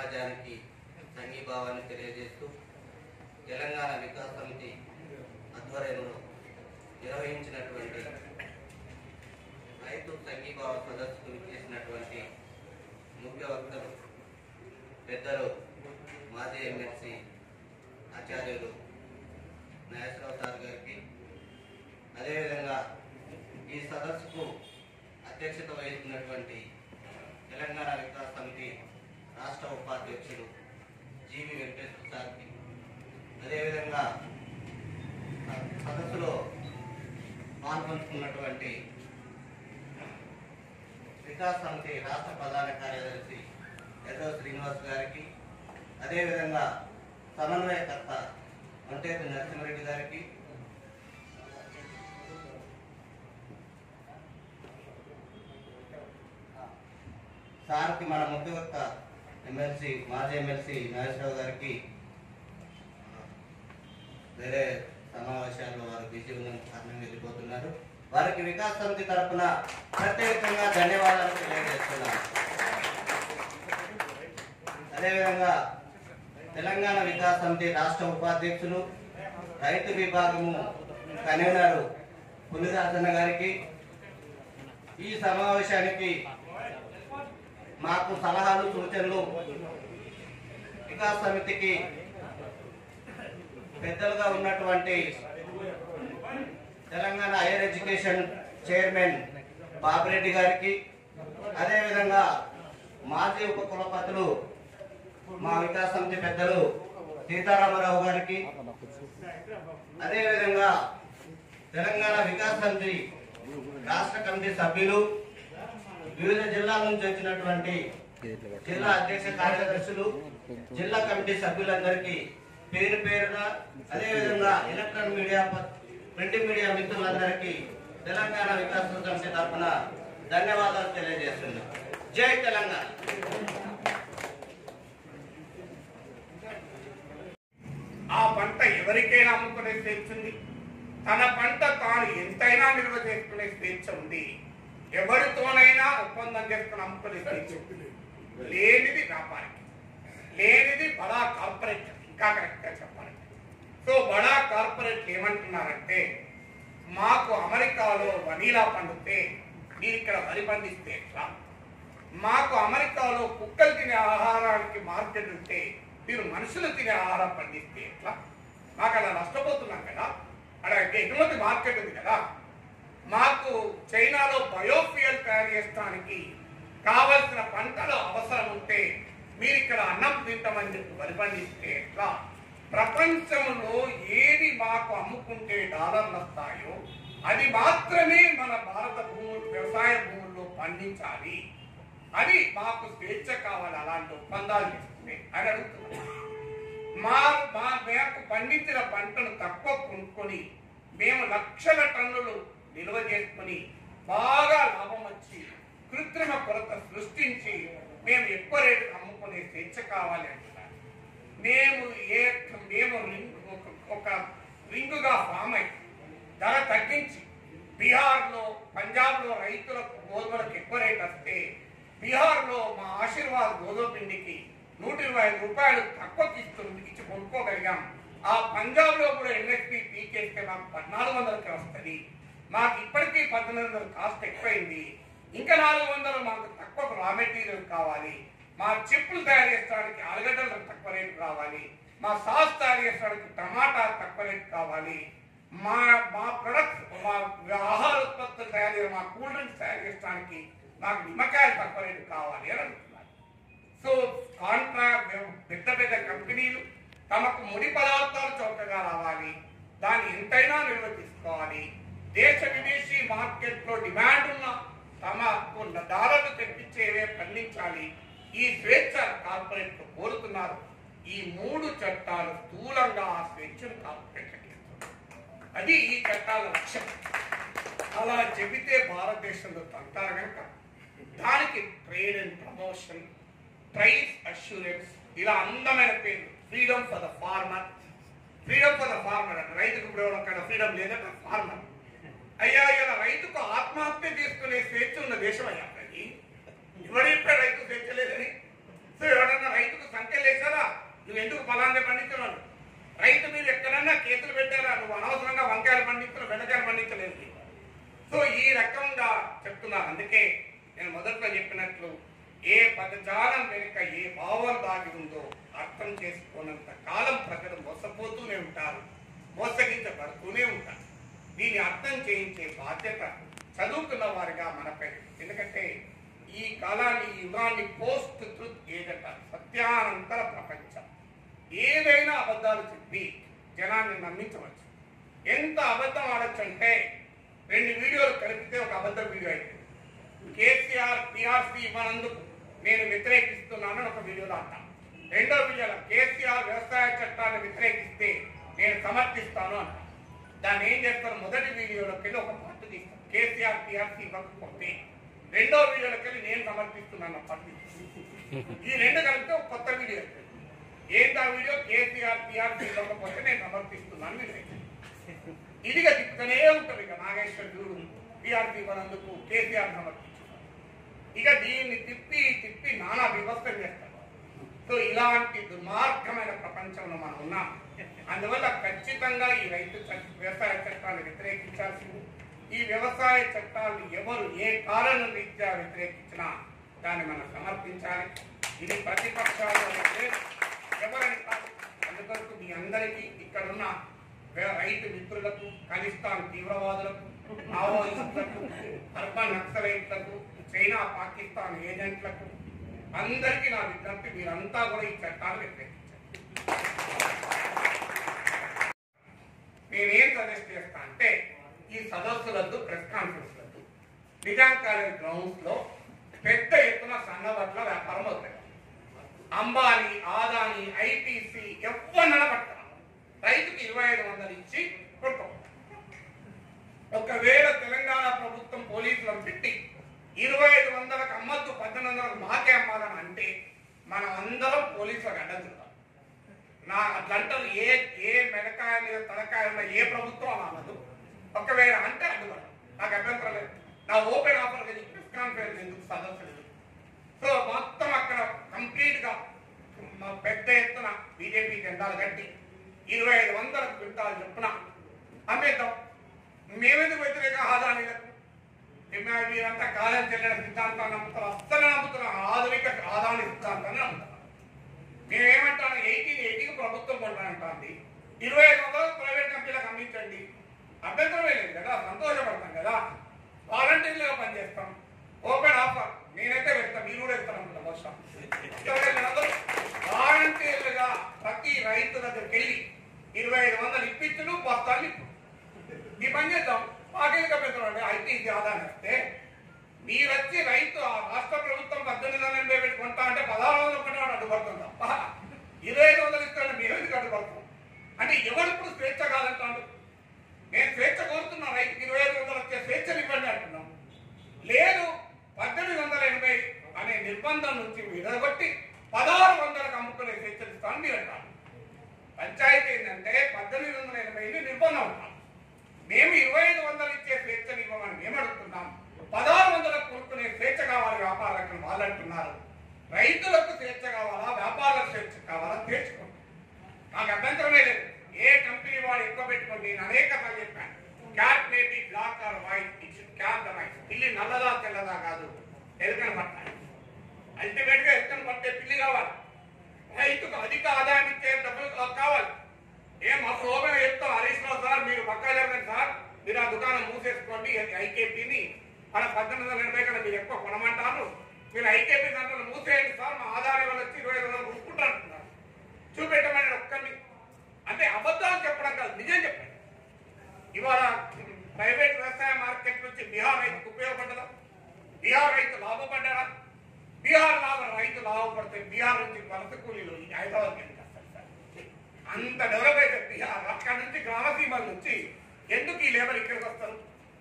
సమాజానికి సంఘీభావాన్ని తెలియజేస్తూ తెలంగాణ వికాస్ సమితి ఆధ్వర్యంలో నిర్వహించినటువంటి రైతు సంఘీభావ సదస్సుకు విచ్చేసినటువంటి ముఖ్య వక్తలు పెద్దలు మాజీ ఎమ్మెల్సీ ఆచార్యులు నాగేశ్వరరావు సార్ గారికి అదేవిధంగా ఈ సదస్సుకు అధ్యక్షత వహిస్తున్నటువంటి తెలంగాణ వికాస్ సమితి రాష్ట్ర ఉపాధ్యక్షులు జీవి వెంకటేశ్వర సార్కి అదేవిధంగా స- సదస్సులో పాల్పంచుకున్నటువంటి వికాస్ సమితి రాష్ట్ర ప్రధాన కార్యదర్శి యశో శ్రీనివాస్ గారికి అదేవిధంగా సమన్వయకర్త వంటేపు నరసింహారెడ్డి గారికి సార్కి మన ముఖ్య వక్త ఎమ్మెల్సీ మాజీ ఎమ్మెల్సీ నాగేశ్వరరావు గారికి ఆ, వేరే సమావేశాల్లో వారు బిజీ ఉన్న కారణంగా వెళ్ళిపోతున్నారు వారికి వికాస్ సమితి తరఫున ప్రత్యేకంగా ధన్యవాదాలు తెలియజేస్తున్నాను అదేవిధంగా తెలంగాణ వికాస్ సమితి రాష్ట్ర ఉపాధ్యక్షులు రైతు విభాగము కన్వీనర్ పులిదాసన్న గారికి ఈ సమావేశానికి మాకు సలహాలు సూచనలు వికాస్ సమితికి పెద్దలుగా ఉన్నటువంటి Telangana higher education chairman Bapireddy గారికి అదేవిధంగా మాజీ ఉప కులపతులు మా వికాస్ సమితి పెద్దలు సీతారామరావు గారికి అదేవిధంగా తెలంగాణ వికాస్ సమితి రాష్ట్ర కమిటీ సభ్యులు వివిధ జిల్లాల నుంచి వచ్చినటువంటి జిల్లా అధ్యక్ష కార్యదర్శులు జిల్లా కమిటీ సభ్యులందరికీ పేరు పేరున అదేవిధంగా ఎలక్ట్రానిక్ మీడియా ప- ప్రింట్ మీడియా మిత్రులందరికీ తెలంగాణ వికాస్ సమితి తరఫున ధన్యవాదాలు తెలియజేస్తున్నాం జై తెలంగాణ ఆ పంట ఎవరికైనా అమ్ముకునే స్వేచ్ఛ ఉంది తన పంట తాను ఎంతైనా నిల్వ చేసుకునే స్వేచ్ఛ ఉంది ఎవరితోనైనా ఒప్పందం చేసుకుని అమ్ముకునే స్వేచ్ఛ ఉంది. లేనిది వ్యాపారికి లేనిది బడా కార్పొరేట్ ఇంకా కరెక్ట్గా చెప్పాలంటే సో బడా కార్పొరేట్ ఏమంటున్నారంటే మాకు అమెరికాలో వనీలా పండితే మీరు ఇక్కడ వరి పండిస్తే ఎట్లా మాకు అమెరికాలో కుక్కలు తినే ఆహారానికి మార్కెట్ ఉంటే మీరు మనుషులు తినే ఆహారం పండిస్తే ఎట్లా మాకు అలా నష్టపోతున్నాం కదా అక్కడ ఎగుమతి మార్కెట్ ఉంది కదా మాకు చైనాలో బయోఫ్యూయల్ తయారు చేయడానికి కావలసిన పంటలు అవసరం ఉంటే మీరు ఇక్కడ అన్నం తింటామని చెప్పి వరి పండిస్తే ఎట్లా ప్రపంచంలో ఏది మాకు అమ్ముకుంటే డాలర్లు వస్తాయో అది మాత్రమే మన భారత భూములు వ్యవసాయ భూముల్లో పండించాలి అది మాకు స్వేచ్ఛ కావాలి అలాంటి ఒప్పందాలు చేసుకునే అని అడుగుతున్నాను మా మా మేరకు పండించిన పంటను తక్కువ కొనుక్కొని మేము లక్షల టన్నులు నిల్వ చేసుకొని బాగా లాభం వచ్చి కృత్రిమ కొరత సృష్టించి మేము ఎక్కువ రేటుకు అమ్ముకునే స్వేచ్ఛ కావాలి అంటున్నారు మేము ఏ మేము రింగ్ ఒక- ఒక రింగుగా ఫామ్ అయి ధర తగ్గించి బీహార్లో పంజాబ్లో రైతులకు గోధుమలకు ఎక్కువ రేట్ వస్తే బీహార్లో మా ఆశీర్వాద్ గోధుమ పిండికి నూట ఇరవై ఐదు రూపాయలు తక్కువకి ఇస్తుంది ఇచ్చి కొనుక్కోగలిగాం ఆ పంజాబ్ లో కూడా ఎన్ఎస్పి పీకేస్తే మాకు పద్నాలుగు వందలకి వస్తుంది మాకు ఇప్పటికీ పద్దెనిమిది వందల కాస్ట్ ఎక్కువైంది ఇంకా నాలుగు వందలు మాకు తక్కువ రా మెటీరియల్ కావాలి మా చిప్పులు తయారు చేయడానికి ఆలుగడ్డలు తక్కువ రేటు కావాలి మా సాస్ తయారు చేయడానికి టమాటా తక్కువ రేటు కావాలి మా మా ప్రొడక్ట్స్ మా ఆహార ఉత్పత్తులు తయారు చేయ మా కూల్ డ్రింక్స్ తయారు చేయడానికి మాకు నిమ్మకాయలు తక్కువ రేటు కావాలి అని అంటున్నారు సో కాంట్రాక్ట్ పెద్ద పెద్ద కంపెనీలు తమకు ముడి పదార్థాలు చౌకగా రావాలి దాన్ని ఎంతైనా నిల్వ తీసుకోవాలి దేశ విదేశీ మార్కెట్ లో డిమాండ్ ఉన్న తమకు డాలర్లు తెప్పించేవే పండించాలి ఈ స్వేచ్ఛ కార్పొరేట్ కోరుతున్నారు ఈ మూడు చట్టాలు స్థూలంగా ఆ స్వేచ్ఛను కార్పొరేట్లకి ఇస్తున్నాయి. అది ఈ చట్టాల లక్ష్యం అలా చెబితే భారతదేశంలో తంటారు కనుక దానికి trade and promotion price assurance ఇలా అందమైన పేరు freedom for the farmer freedom for the farmer అంటే రైతుకు ఇప్పుడు ఎవరికైనా ఫ్రీడమ్ లేదంటే ఫార్మర్ అయ్యా ఇలా రైతుకు ఆత్మహత్య చేసుకునే స్వేచ్ఛ ఉన్న దేశం అయ్యా అది ఎవరు చెప్పాడు రైతు స్వేచ్ఛ లేదని సో ఎవరన్నా రైతుకు సంఘ నువ్వు ఎందుకు ఫలాన్ని పండించున్నావు రైతు మీరు ఎక్కడన్నా కేసులు పెట్టారా నువ్వు అనవసరంగా వంకాయలు పండించు బెండకాయలు పండించలేదు సో ఈ రకంగా చెప్తున్నారు అందుకే నేను మొదట్లో చెప్పినట్లు ఏ పదజాలం వెనుక ఏ భావం దాగి ఉందో అర్థం చేసుకోనంత కాలం ప్రజలు మోసపోతూనే ఉంటారు మోసగించబడుతూనే ఉంటారు దీన్ని అర్థం చేయించే బాధ్యత చదువుకున్న వారిగా మనపై ఎందుకంటే ఈ కాలాన్ని ఈ యుగాన్ని పోస్ట్ ట్రుత్ ఏదట సత్యానంతర ప్రపంచం ఏదైనా అబద్ధాలు చెప్పి జనాన్ని నమ్మించవచ్చు ఎంత అబద్ధం ఆడొచ్చు అంటే రెండు వీడియోలు కలిపితే ఒక అబద్ధ వీడియో అయిపోయింది కేసీఆర్ పిఆర్సీ ఇవ్వనందుకు నేను వ్యతిరేకిస్తున్నానని ఒక వీడియోలో అంటాను రెండో వీడియోలో కేసీఆర్ వ్యవసాయ చట్టాన్ని వ్యతిరేకిస్తే నేను సమర్థిస్తాను అంటాను దాన్ని ఏం చేస్తారు మొదటి వీడియోలోకి వెళ్ళి ఒక పార్ట్ తీస్తాను కేసీఆర్ పిఆర్సీ ఇవ్వకపోతే రెండో వీడియోలోకి వెళ్ళి నేను సమర్థిస్తున్నాను పార్ట్ ఈ రెండు కలిపితే ఒక కొత్త వీడియో అవుతుంది. ఏంటి ఆ వీడియో కేసీఆర్ పిఆర్సీ ఇవ్వకపోతే నేను సమర్థిస్తున్నాను మీరు ఇదిగా తిప్పుతూనే ఉంటుంది ఇక నాగేశ్వరుడు పిఆర్పి ఇవ్వనందుకు కేసీఆర్ సమర్పించున్నారు ఇక దీన్ని తిప్పి తిప్పి నానా వ్యవస్థ చేస్తారు సో ఇలాంటి దుర్మార్గమైన ప్రపంచంలో మనం ఉన్నాం అందువల్ల ఖచ్చితంగా ఈ రైతు చట్ట వ్యవసాయ చట్టాన్ని వ్యతిరేకించాల్సింది ఈ వ్యవసాయ చట్టాలను ఎవరు ఏ కారణం రీత్యా వ్యతిరేకించినా దాన్ని మనం సమర్థించాలి ఇది ప్రతిపక్షాలు అనేది ఎవరని కాదు అందుకొరకు మీ అందరికీ ఇక్కడున్న వే- రైతు మిత్రులకు ఖలిస్తాన్ తీవ్రవాదులకు మావోయిస్టులకు అర్బన్ నక్సలైట్లకు చైనా పాకిస్తాన్ ఏజెంట్లకు అందరికీ నా విజ్ఞప్తి మీరంతా కూడా ఈ చట్టాలు వ్యతిరేకించారు నేనేం సజెస్ట్ చేస్తా అంటే ఈ సదస్సులద్దు ప్రెస్ కాన్ఫరెన్స్ వద్దు నిజాం కాలేజ్ గ్రౌండ్స్ లో పెద్ద ఎత్తున సన్నబట్ల వ్యాపారం అవుతాయి అంబానీ ఆదాని ఐటీసీ ఎవరినైనా పట్టుకున్నాం రైతుకి ఇరవై ఐదు వందలు ఇచ్చి కొట్టుకో ఒకవేళ తెలంగాణ ప్రభుత్వం పోలీసులను పెట్టి ఇరవై ఐదు వందలకు అమ్మద్దు పద్దెనిమిది వందలకు మాకే అమ్మాలని అంటే మనం అందరం పోలీసులకు అడ్డంచుతాం నా అట్లంటారు ఏ ఏ మెడకాయ మీద తలకాయ ఉన్న ఏ ప్రభుత్వం అలా అనదు ఒకవేళ అంటే అడ్డుపడదు నాకు అభ్యంతరం లేదు నా ఓపెన్ ఆఫర్ ప్రెస్ కాన్ఫరెన్స్ ఎందుకు సదస్సు లేదు సో మొత్తం అక్కడ కంప్లీట్ గా మా పెద్ద ఎత్తున బీజేపీ జెండాలు కట్టి ఇరవై ఐదు వందల క్వింటాలు చొప్పున అమ్మేద్దాం మేమెందుకు వ్యతిరేక ఆదానీలకు మీరంతా కాలం చెల్లెల సిద్ధాంతాన్ని నమ్ముతారు అస్సలు నమ్ముతున్నారు ఆధునిక ఆదాని సిద్ధాంతాన్ని నమ్ముతారు మేమేమంటాను ఎయిటీన్ ఎయిటీకి ప్రభుత్వం కొంటానంటుంది ఇరవై ఐదు వందలు ప్రైవేట్ కంపెనీలకు అందించండి అభ్యంతరమే లేదు కదా సంతోషపడతాం కదా వాలంటీర్లుగా పనిచేస్తాం ఓపెన్ ఆఫర్ నేనైతే వెళ్తాను మీరు కూడా వెళ్తాను అనుకుంటా బహుశా వాలంటీర్లుగా ప్రతి రైతు దగ్గరికి వెళ్ళి ఇరవై ఐదు వందలు ఇప్పించుడు బస్తాలు ఇప్పు ఈ పని చేద్దాం మాకేం అభ్యంతరం అంటే ఐటీసీ ఆదాయం వస్తే మీరు వచ్చి రైతు ఆ రాష్ట్ర ప్రభుత్వం పద్దెనిమిది వందల ఎనభై పెట్టి కొంటా అంటే పదహారు వందలు కొట్టేవాడు అడ్డుపడుతుంది తప్ప ఇరవై ఐదు వందలు ఇస్తాడు మీరు ఎందుకు అడ్డుపడుతున్నాం అంటే ఎవరు ఇప్పుడు స్వేచ్ఛ కాదంటాడు నేను స్వేచ్ఛ కోరుతున్నా రైతుకి ఇరవై ఐదు వందలు వచ్చే స్వేచ్ఛను ఇవ్వండి అంటున్నాం లేదు పద్దెనిమిది వందల ఎనభై అనే నిర్బంధం నుంచి విడగొట్టి పదహారు వందలకు అమ్ముకునే స్వేచ్ఛను ఇస్తాను మీరు అంటారు పంచాయతీ ఏంటంటే పద్దెనిమిది వందల ఎనభైని నిర్బంధం ఉంటాం మేము ఇరవై ఐదు వందలు ఇచ్చే స్వేచ్ఛను ఇవ్వమని మేము అడుగుతున్నాం పదహారు వందలకు కొనుక్కునే స్వేచ్ఛ కావాలి వ్యాపారులకు వాళ్ళు అంటున్నారు రైతులకు స్వేచ్ఛ కావాలా వ్యాపారులకు స్వేచ్ఛ కావాలా తీర్చుకోండి నాకు అభ్యంతరమే లేదు ఏ కంపెనీ వాడు ఎక్కువ పెట్టుకోండి నేను అనేక సార్లు చెప్పాను cat maybe black or white it should cap the right పిల్లి నల్లదా తెల్లదా కాదు ఎలుకను పట్టాలి అల్టిమేట్ గా ఎలుకను పట్టే పిల్లి కావాలి రైతుకు అధిక ఆదాయం ఇచ్చే డబ్బులు కా- కావాలి ఏం అప్పుడు ఓపెన్ చెప్తాం హరీష్ రావు సార్ మీరు పక్కా జరగండి సార్ మీరు ఆ దుకాణం మూసేసుకోండి ఐకేపీని మన పద్దెనిమిది వందల ఎనభై కదా మీరు ఎక్కువ కొనమంటారు మీరు ఐకేపీ దాంట్లో మూసేయండి సార్ మా ఆదాయం వల్ల వచ్చి ఇరవై ఐదు వందలు చూసుకుంటారు అంటున్నారు చూపెట్టమని ఒక్కరిని అంటే అబద్ధాలు చెప్పడం కాదు నిజం చెప్పండి ఇవాళ ప్రైవేట్ వ్యవసాయ మార్కెట్ నుంచి బీహార్ రైతుకు ఉపయోగపడ్డదా బీహార్ రైతు లాభపడ్డారా బీహార్ లాభ రైతు లాభపడితే బీహార్ నుంచి వలస కూలీలు ఈ హైదరాబాద్ ఎందుకు వస్తారు సార్? అంత డెవలప్ అయితే బీహార్ అక్కడ నుంచి గ్రామసీమల నుంచి ఎందుకు ఈ లేబర్ ఇక్కడికి వస్తారు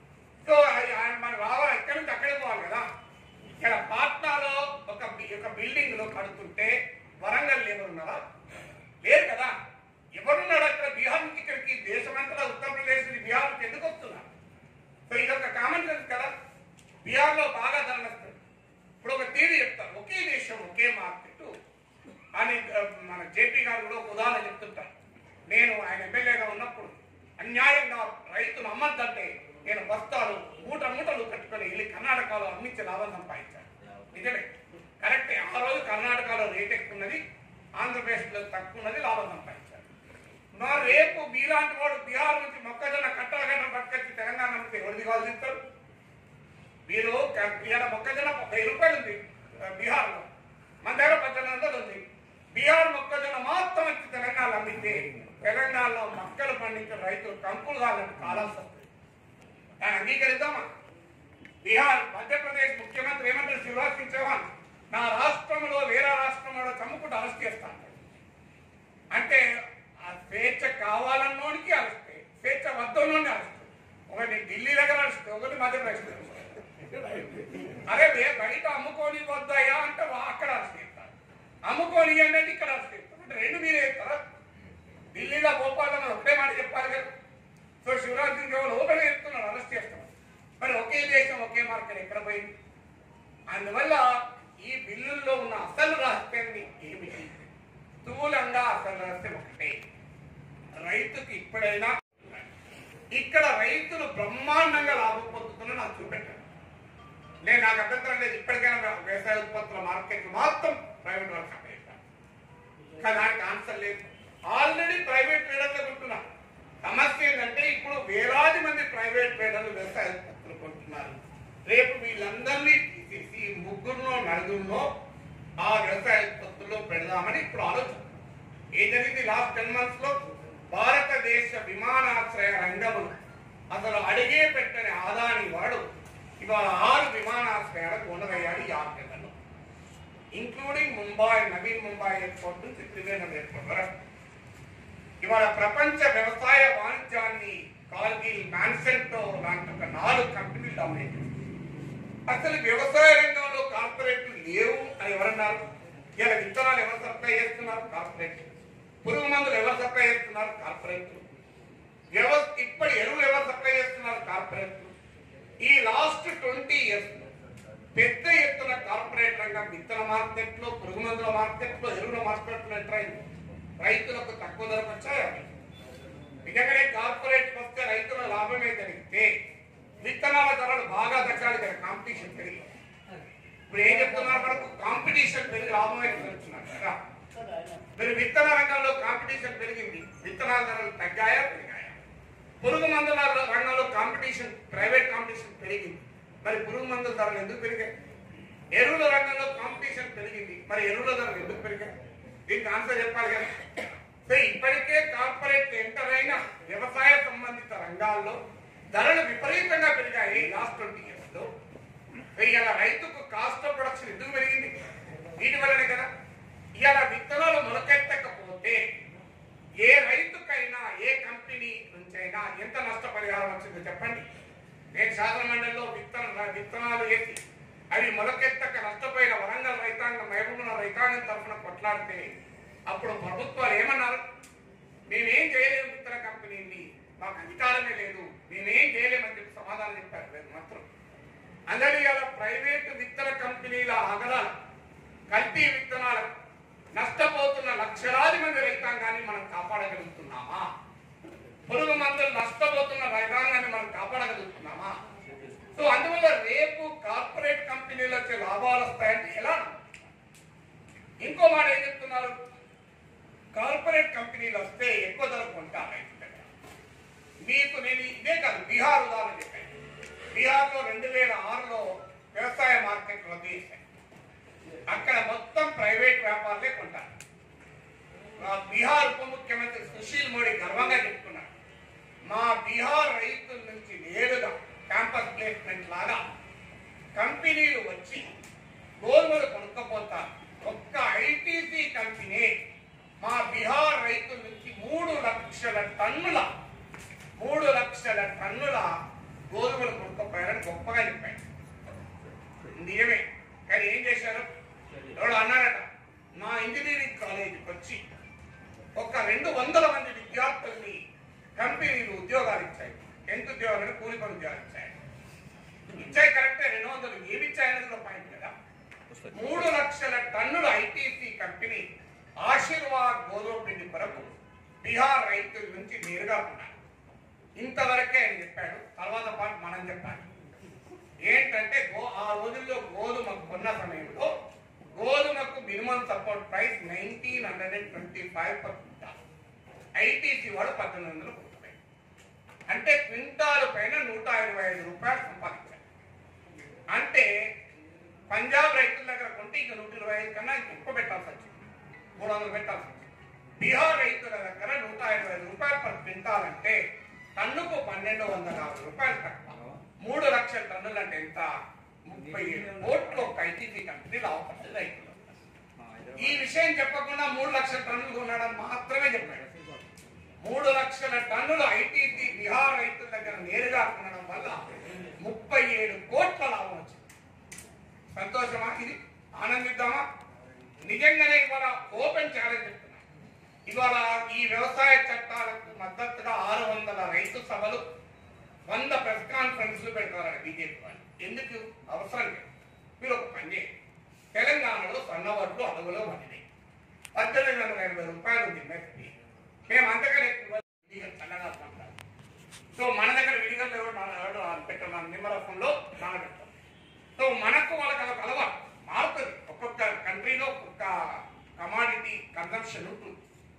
సో అది ఆయన మనం రావాలి ఇక్కడ నుంచి అక్కడికి పోవాలి కదా ఇక్కడ పాట్నాలో ఒక బి- ఒక బిల్డింగ్ లో కడుతుంటే వరంగల్ లేబర్ ఉన్నారా లేరు కదా ఎవరున్నాడు అక్కడ బీహార్ నుంచి ఇక్కడికి దేశమంతటా ఉత్తరప్రదేశ్ నుంచి బీహార్ నుంచి ఎందుకు వస్తున్నారు సో ఇది ఒక కామన్ సెన్స్ కదా బీహార్ లో బాగా ధరలు వస్తాయి ఇప్పుడు ఒక థీరీ చెప్తారు ఒకే దేశం ఒకే మార్కెట్ అని ఆ, మన జేపీ గారు కూడా ఒక ఉదాహరణ చెప్తుంటారు నేను ఆయన ఎమ్మెల్యేగా ఉన్నప్పుడు అన్యాయంగా రైతును అమ్మద్దంటే నేను బస్తాలు మూట మూటలు కట్టుకొని వెళ్ళి కర్ణాటకలో అమ్మించి లాభం సంపాదించాను నిజమే కరెక్టే ఆ రోజు కర్ణాటకలో రేట్ ఎక్కువ ఉన్నది ఆంధ్రప్రదేశ్లో తక్కువ ఉన్నది లాభం సంపాదించారు మా రేపు మీలాంటి వాడు బీహార్ నుంచి మొక్కజొన్న కట్టల గంటలు పట్టుకొచ్చి తెలంగాణ నుంచి ఎవరిది కావాలి చెప్తారు మీరు ఇవాళ మొక్కజొన్న వెయ్యి రూపాయలు ఉంది ఆ, బీహార్లో మన దగ్గర పద్దెనిమిది వందలు ఉంది బీహార్ మొక్కజొన్న మొత్తం వచ్చి తెలంగాణ అమ్మితే తెలంగాణలో మొక్కలు పండించిన రైతులు కంకులు కావాలంటే కాలాల్సి వస్తుంది దాన్ని అంగీకరిద్దామా బీహార్ మధ్యప్రదేశ్ ముఖ్యమంత్రి ఏమంటారు శివరాజ్ సింగ్ చౌహాన్ నా రాష్ట్రంలో వేరే రాష్ట్రంలో చమ్ముకుంటూ అరెస్ట్ చేస్తాను అంటే ఆ స్వేచ్ఛ కావాలన్నోడికి అరెస్ట్ స్వేచ్ఛ వద్దన్నోడిని అరెస్ట్ ఒకటి ఢిల్లీ దగ్గర అరెస్ట్ ఒకటి మధ్యప్రదేశ్ దగ్గర అదే వే- బయట అమ్ముకోని వద్దాయా అంటే వా- అక్కడ అరెస్ట్ చేస్తారు అమ్ముకోని అనేది ఇక్కడ అరెస్ట్ చేస్తారు అంటే రెండు మీరే చేస్తారా ఢిల్లీలో భోపాల్లో ఒకటే మాట చెప్పాలి కదా సో శివరాజ్ సింగ్ చౌహాన్ ఓపెన్ చెప్తున్నారు అరెస్ట్ చేస్తాం మరి ఒకే దేశం ఒకే మార్కెట్ ఎక్కడ పోయింది అందువల్ల ఈ బిల్లుల్లో ఉన్న అసలు రహస్యాన్ని ఏమిటి స్థూలంగా అసలు రహస్యం ఒకటే రైతుకి ఇప్పుడైనా ఇక్కడ రైతులు బ్రహ్మాండంగా లాభం పొందుతున్నా నాకు చూపెట్టాను నేను నాకు అభ్యంతరం లేదు ఇప్పటికైనా వ్యవసాయ ఉత్పత్తుల మార్కెట్ మొత్తం ప్రైవేట్ వాళ్ళకి అప్పగిస్తాను కానీ దానికి ఆన్సర్ లేదు ఆల్రెడీ ప్రైవేట్ ట్రేడర్లు కొంటున్నారు సమస్య ఏంటంటే ఇప్పుడు వేలాది మంది ప్రైవేట్ ట్రేడర్లు వ్యవసాయ ఉత్పత్తులు కొంటున్నారు రేపు వీళ్ళందరినీ తీసేసి ఈ ముగ్గురులో నలుగురులో ఆ వ్యవసాయ ఉత్పత్తుల్లో పెడదామని ఇప్పుడు ఆలోచన ఏం జరిగింది లాస్ట్ టెన్ మంత్స్ లో భారతదేశ విమానాశ్రయ రంగములు అసలు అడిగే పెట్టని ఆదాని వాడు ఇవాళ ఆరు విమానాశ్రయాలకు ఉండదయ్యాడు ఈ ఆరు నెలల్లో ఇంక్లూడింగ్ ముంబై నవీన్ ముంబై ఎయిర్పోర్ట్ నుంచి త్రివేంద్రం ఎయిర్పోర్ట్ వరకు ఇవాళ ప్రపంచ వ్యవసాయ వాణిజ్యాన్ని కార్గిల్ మ్యాన్సెంటో లాంటి ఒక నాలుగు కంపెనీలు డామినేట్ చేస్తాయి. అసలు వ్యవసాయ రంగంలో కార్పొరేట్లు లేవు అని ఎవరన్నారు ఇలా విత్తనాలు ఎవరు సప్లై చేస్తున్నారు కార్పొరేట్ పురుగు మందులు ఎవరు సప్లై చేస్తున్నారు కార్పొరేట్ వ్యవస్థ ఇప్పటి ఎరువులు ఎవరు సప్లై చేస్తున్నారు కార్పొరేట్ ఈ లాస్ట్ ట్వంటీ ఇయర్స్ పెద్ద ఎత్తున కార్పొరేట్ రంగం విత్తన మార్కెట్ లో పురుగు మందుల మార్కెట్ లో ఎరువుల మార్కెట్ లో ఎంటర్ అయింది రైతులకు తక్కువ ధరకు వచ్చాయి నిజంగానే కార్పొరేట్ వస్తే రైతుల లాభమే జరిగితే విత్తనాల ధరలు బాగా తగ్గాలి కదా కాంపిటీషన్ పెరిగి ఇప్పుడు ఏం చెప్తున్నారు మనకు కాంపిటీషన్ పెరిగి లాభమే పెరుగుతున్నారు కదా మరి విత్తన రంగంలో కాంపిటీషన్ పెరిగింది విత్తనాల ధరలు తగ్గాయా పెరిగాయా పురుగు మందుల రంగంలో కాంపిటీషన్ ప్రైవేట్ కాంపిటీషన్ పెరిగింది మరి పురుగు మందుల ధరలు ఎందుకు పెరిగాయి ఎరువుల రంగంలో కాంపిటీషన్ పెరిగింది మరి ఎరువుల ధరలు ఎందుకు పెరిగాయి దీనికి ఆన్సర్ చెప్పాలి కదా సో ఇప్పటికే కార్పొరేట్ ఎంటర్ అయిన వ్యవసాయ సంబంధిత రంగాల్లో ధరలు విపరీతంగా పెరిగాయి లాస్ట్ ట్వంటీ ఇయర్స్ లో ఇవాళ రైతుకు కాస్ట్ ఆఫ్ ప్రొడక్షన్ ఎందుకు పెరిగింది వీటి వల్లనే కదా ఇవాళ విత్తనాలు మొలకెత్తకపోతే ఏ రైతుకైనా ఏ కంపెనీ నుంచైనా ఎంత నష్టపరిహారం వచ్చిందో చెప్పండి నేను శాసన మండలిలో విత్తన విత్తనాలు వేసి అవి మొలకెత్తక నష్టపోయిన వరంగల్ రైతాంగం మహబూబుల రైతాంగం తరఫున కొట్లాడితే అప్పుడు ప్రభుత్వాలు ఏమన్నారు మేమేం చేయలేము విత్తన కంపెనీని మాకు అధికారమే లేదు మేమేం చేయలేమని చెప్పి సమాధానం చెప్పారు లేదు మాత్రం అందరి ఇలా ప్రైవేట్ విత్తన కంపెనీల అగరాలు కల్తీ విత్తనాలు నష్టపోతున్న లక్షలాది మంది రైతాంగాన్ని మనం కాపాడగలుగుతున్నామా పురుగు మందులు నష్టపోతున్న రైతాంగాన్ని మనం కాపాడగలుగుతున్నామా సో అందువల్ల రేపు కార్పొరేట్ కంపెనీలు వచ్చే లాభాలు వస్తాయంటే ఎలా ఇంకో మాట ఏం చెప్తున్నారు కార్పొరేట్ కంపెనీలు వస్తే ఎక్కువ ధర కొంటారు రైతు దగ్గర మీకు నేను ఇదే కాదు బీహార్ ఉదాహరణ చెప్పాను బీహార్లో రెండు వేల ఆరులో వ్యవసాయ మార్కెట్ రద్దు చేశాయి అక్కడ మొత్తం ప్రైవేట్ వ్యాపారులే కొంటారు మా బీహార్ ఉప ముఖ్యమంత్రి సుశీల్ మోడీ గర్వంగా చెప్తున్నారు మా బీహార్ రైతుల నుంచి నేరుగా క్యాంపస్ ప్లేస్మెంట్ లాగా కంపెనీలు వచ్చి గోధుమలు కొనుక్కపోతారు ఒక్క ఐటీసీ కంపెనీ మా బీహార్ రైతుల నుంచి మూడు లక్షల టన్నుల మూడు లక్షల టన్నుల గోధుమలు కొనుక్కపోయారని గొప్పగా చెప్పారు నిజమే కానీ ఏం చేశారు ఎవడు అన్నారట మా ఇంజనీరింగ్ కాలేజీకి వచ్చి ఒక రెండు వందల మంది విద్యార్థుల్ని కంపెనీలు ఉద్యోగాలు ఇచ్చాయి ఎంత ఉద్యోగాలు కూలి పని ఉద్యోగాలు ఇచ్చాయి ఇచ్చాయి కరెక్టే రెండు వందలు ఏమి ఇచ్చాయనేది ఒక పాయింట్ కదా మూడు లక్షల టన్నుల ఐటీసీ కంపెనీ ఆశీర్వాద్ గోధుమ పిండి కొరకు బీహార్ రైతుల నుంచి నేరుగా కొన్నాను ఇంతవరకే ఆయన చెప్పాడు తర్వాత పాటు మనం చెప్పాలి ఏంటంటే గో ఆ రోజుల్లో గోధుమ కొన్న సమయంలో గోధుమకు minimum support price nineteen hundred and twenty five per quintal ITC వాడు పద్దెనిమిది వందలు కొట్టుతాయి అంటే క్వింటాల్ పైన నూట ఇరవై ఐదు రూపాయలు సంపాదించారు అంటే పంజాబ్ రైతుల దగ్గర కొంటే ఇంకా నూట ఇరవై ఐదు కన్నా ఇంకా ఎక్కువ పెట్టాల్సి వచ్చింది మూడు వందలు పెట్టాల్సి వచ్చింది బీహార్ రైతుల దగ్గర నూట ఇరవై ఐదు రూపాయలు పర్ క్వింటాల్ అంటే టన్నుకు పన్నెండు వందల యాభై రూపాయలు తక్కువ మూడు లక్షల టన్నులు అంటే ఎంత ముప్పై ఏడు కోట్లు ఒక ఐటీసీ కంపెనీ లాభపడింది రైతులు ఈ విషయం చెప్పకుండా మూడు లక్షల టన్నులు కొన్నాడని మాత్రమే చెప్పాడు మూడు లక్షల టన్నులు ఐటీసీ బీహార్ రైతుల దగ్గర నేరుగా కొనడం వల్ల ముప్పై ఏడు కోట్ల లాభం వచ్చింది సంతోషమా ఇది ఆనందిద్దామా నిజంగానే ఇవాళ ఓపెన్ ఛాలెంజ్ చెప్తున్నా ఇవాళ ఈ వ్యవసాయ చట్టాలకు మద్దతుగా ఆరు వందల రైతు సభలు వంద ప్రెస్ కాన్ఫరెన్స్లు పెడతారని బీజేపీ వాళ్ళు ఎందుకు అవసరం లేదు మీరు ఒక పని చేయండి తెలంగాణలో సన్నవడ్లు అడుగులో పడినాయి పద్దెనిమిది వందల ఎనభై రూపాయలు ఉంది ఎంఎస్పీ మేము అంతకంటే ఎక్కువ విడిగలు చల్లగా కొంటాం సో మన దగ్గర విడిగలు ఎవరు మన ఎవరు పెట్టున్నాం నిమ్మరసంలో నానబెట్టాం సో మనకు వాళ్ళకి అదొక అలవాటు మారుతుంది ఒక్కొక్క కంట్రీలో ఒక్కొక్క కమాడిటీ కన్సంప్షన్ ఉంటుంది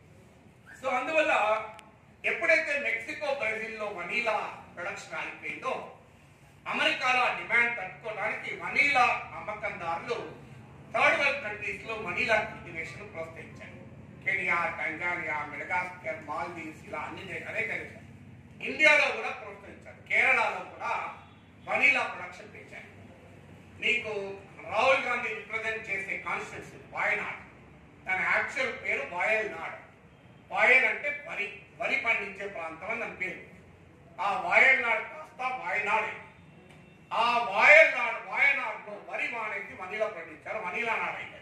సో అందువల్ల ఎప్పుడైతే మెక్సికో బ్రెజిల్లో వనీలా ప్రొడక్షన్ ఆగిపోయిందో అమెరికాలో ఆ డిమాండ్ తట్టుకోవడానికి వనీలా అమ్మకందారులు థర్డ్ వరల్డ్ కంట్రీస్ లో వనీలా కల్టివేషన్ ప్రోత్సహించారు కెనియా టంజానియా మెడగాస్కర్ మాల్దీవ్స్ ఇలా అన్ని దే- అనేక దేశాలు ఇండియాలో కూడా ప్రోత్సహించారు కేరళలో కూడా వనీలా ప్రొడక్షన్ పెంచారు మీకు రాహుల్ గాంధీ రిప్రజెంట్ చేసే కాన్స్టిట్యూన్సీ వాయనాడ్ దాని యాక్చువల్ పేరు వాయల్నాడ్ వాయల్ అంటే వరి వరి పండించే ప్రాంతం అని దాని పేరు ఆ వాయల్నాడ్ కాస్త వాయనాడే ఆ వాయల్నాడ్ వాయనాడ్లో వరి మానేసి మనీలా పండించారు మనీలా నాడు అయింది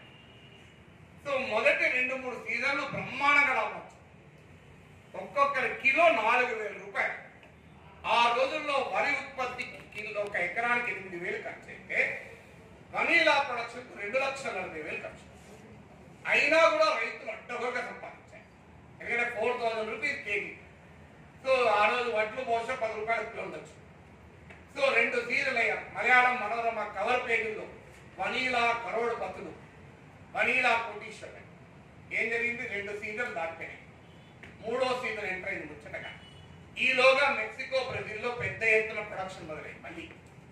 సో మొదటి రెండు మూడు సీజన్లు బ్రహ్మాండంగా లాభం వచ్చింది. ఒక్కొక్కరి కిలో నాలుగు వేల రూపాయలు ఆ రోజుల్లో వరి ఉత్పత్తికి కిలో ఒక ఎకరానికి ఎనిమిది వేలు ఖర్చు అయితే వనీలా ప్రొడక్షన్ రెండు లక్షల నలభై వేలు ఖర్చు అయినా కూడా రైతులు అడ్డగోగా సంపాదించారు ఎందుకంటే four thousand rupees KG so ఆ రోజు వడ్లు బహుశా పది రూపాయలు కిలో ఉండొచ్చు సో రెండు సీరియల్ అయ్యారు మలయాళం మనోరమ కవర్ పేజీల్లో వనీలా కరోడు పత్తులు వనీలా కోటీశ్వర్ ఏం జరిగింది రెండు సీజన్ దాటిపోయినాయి మూడో సీజన్ ఎంటర్ అయింది ముచ్చటగా ఈలోగా మెక్సికో బ్రెజిల్లో పెద్ద ఎత్తున ప్రొడక్షన్ మొదలైంది మళ్ళీ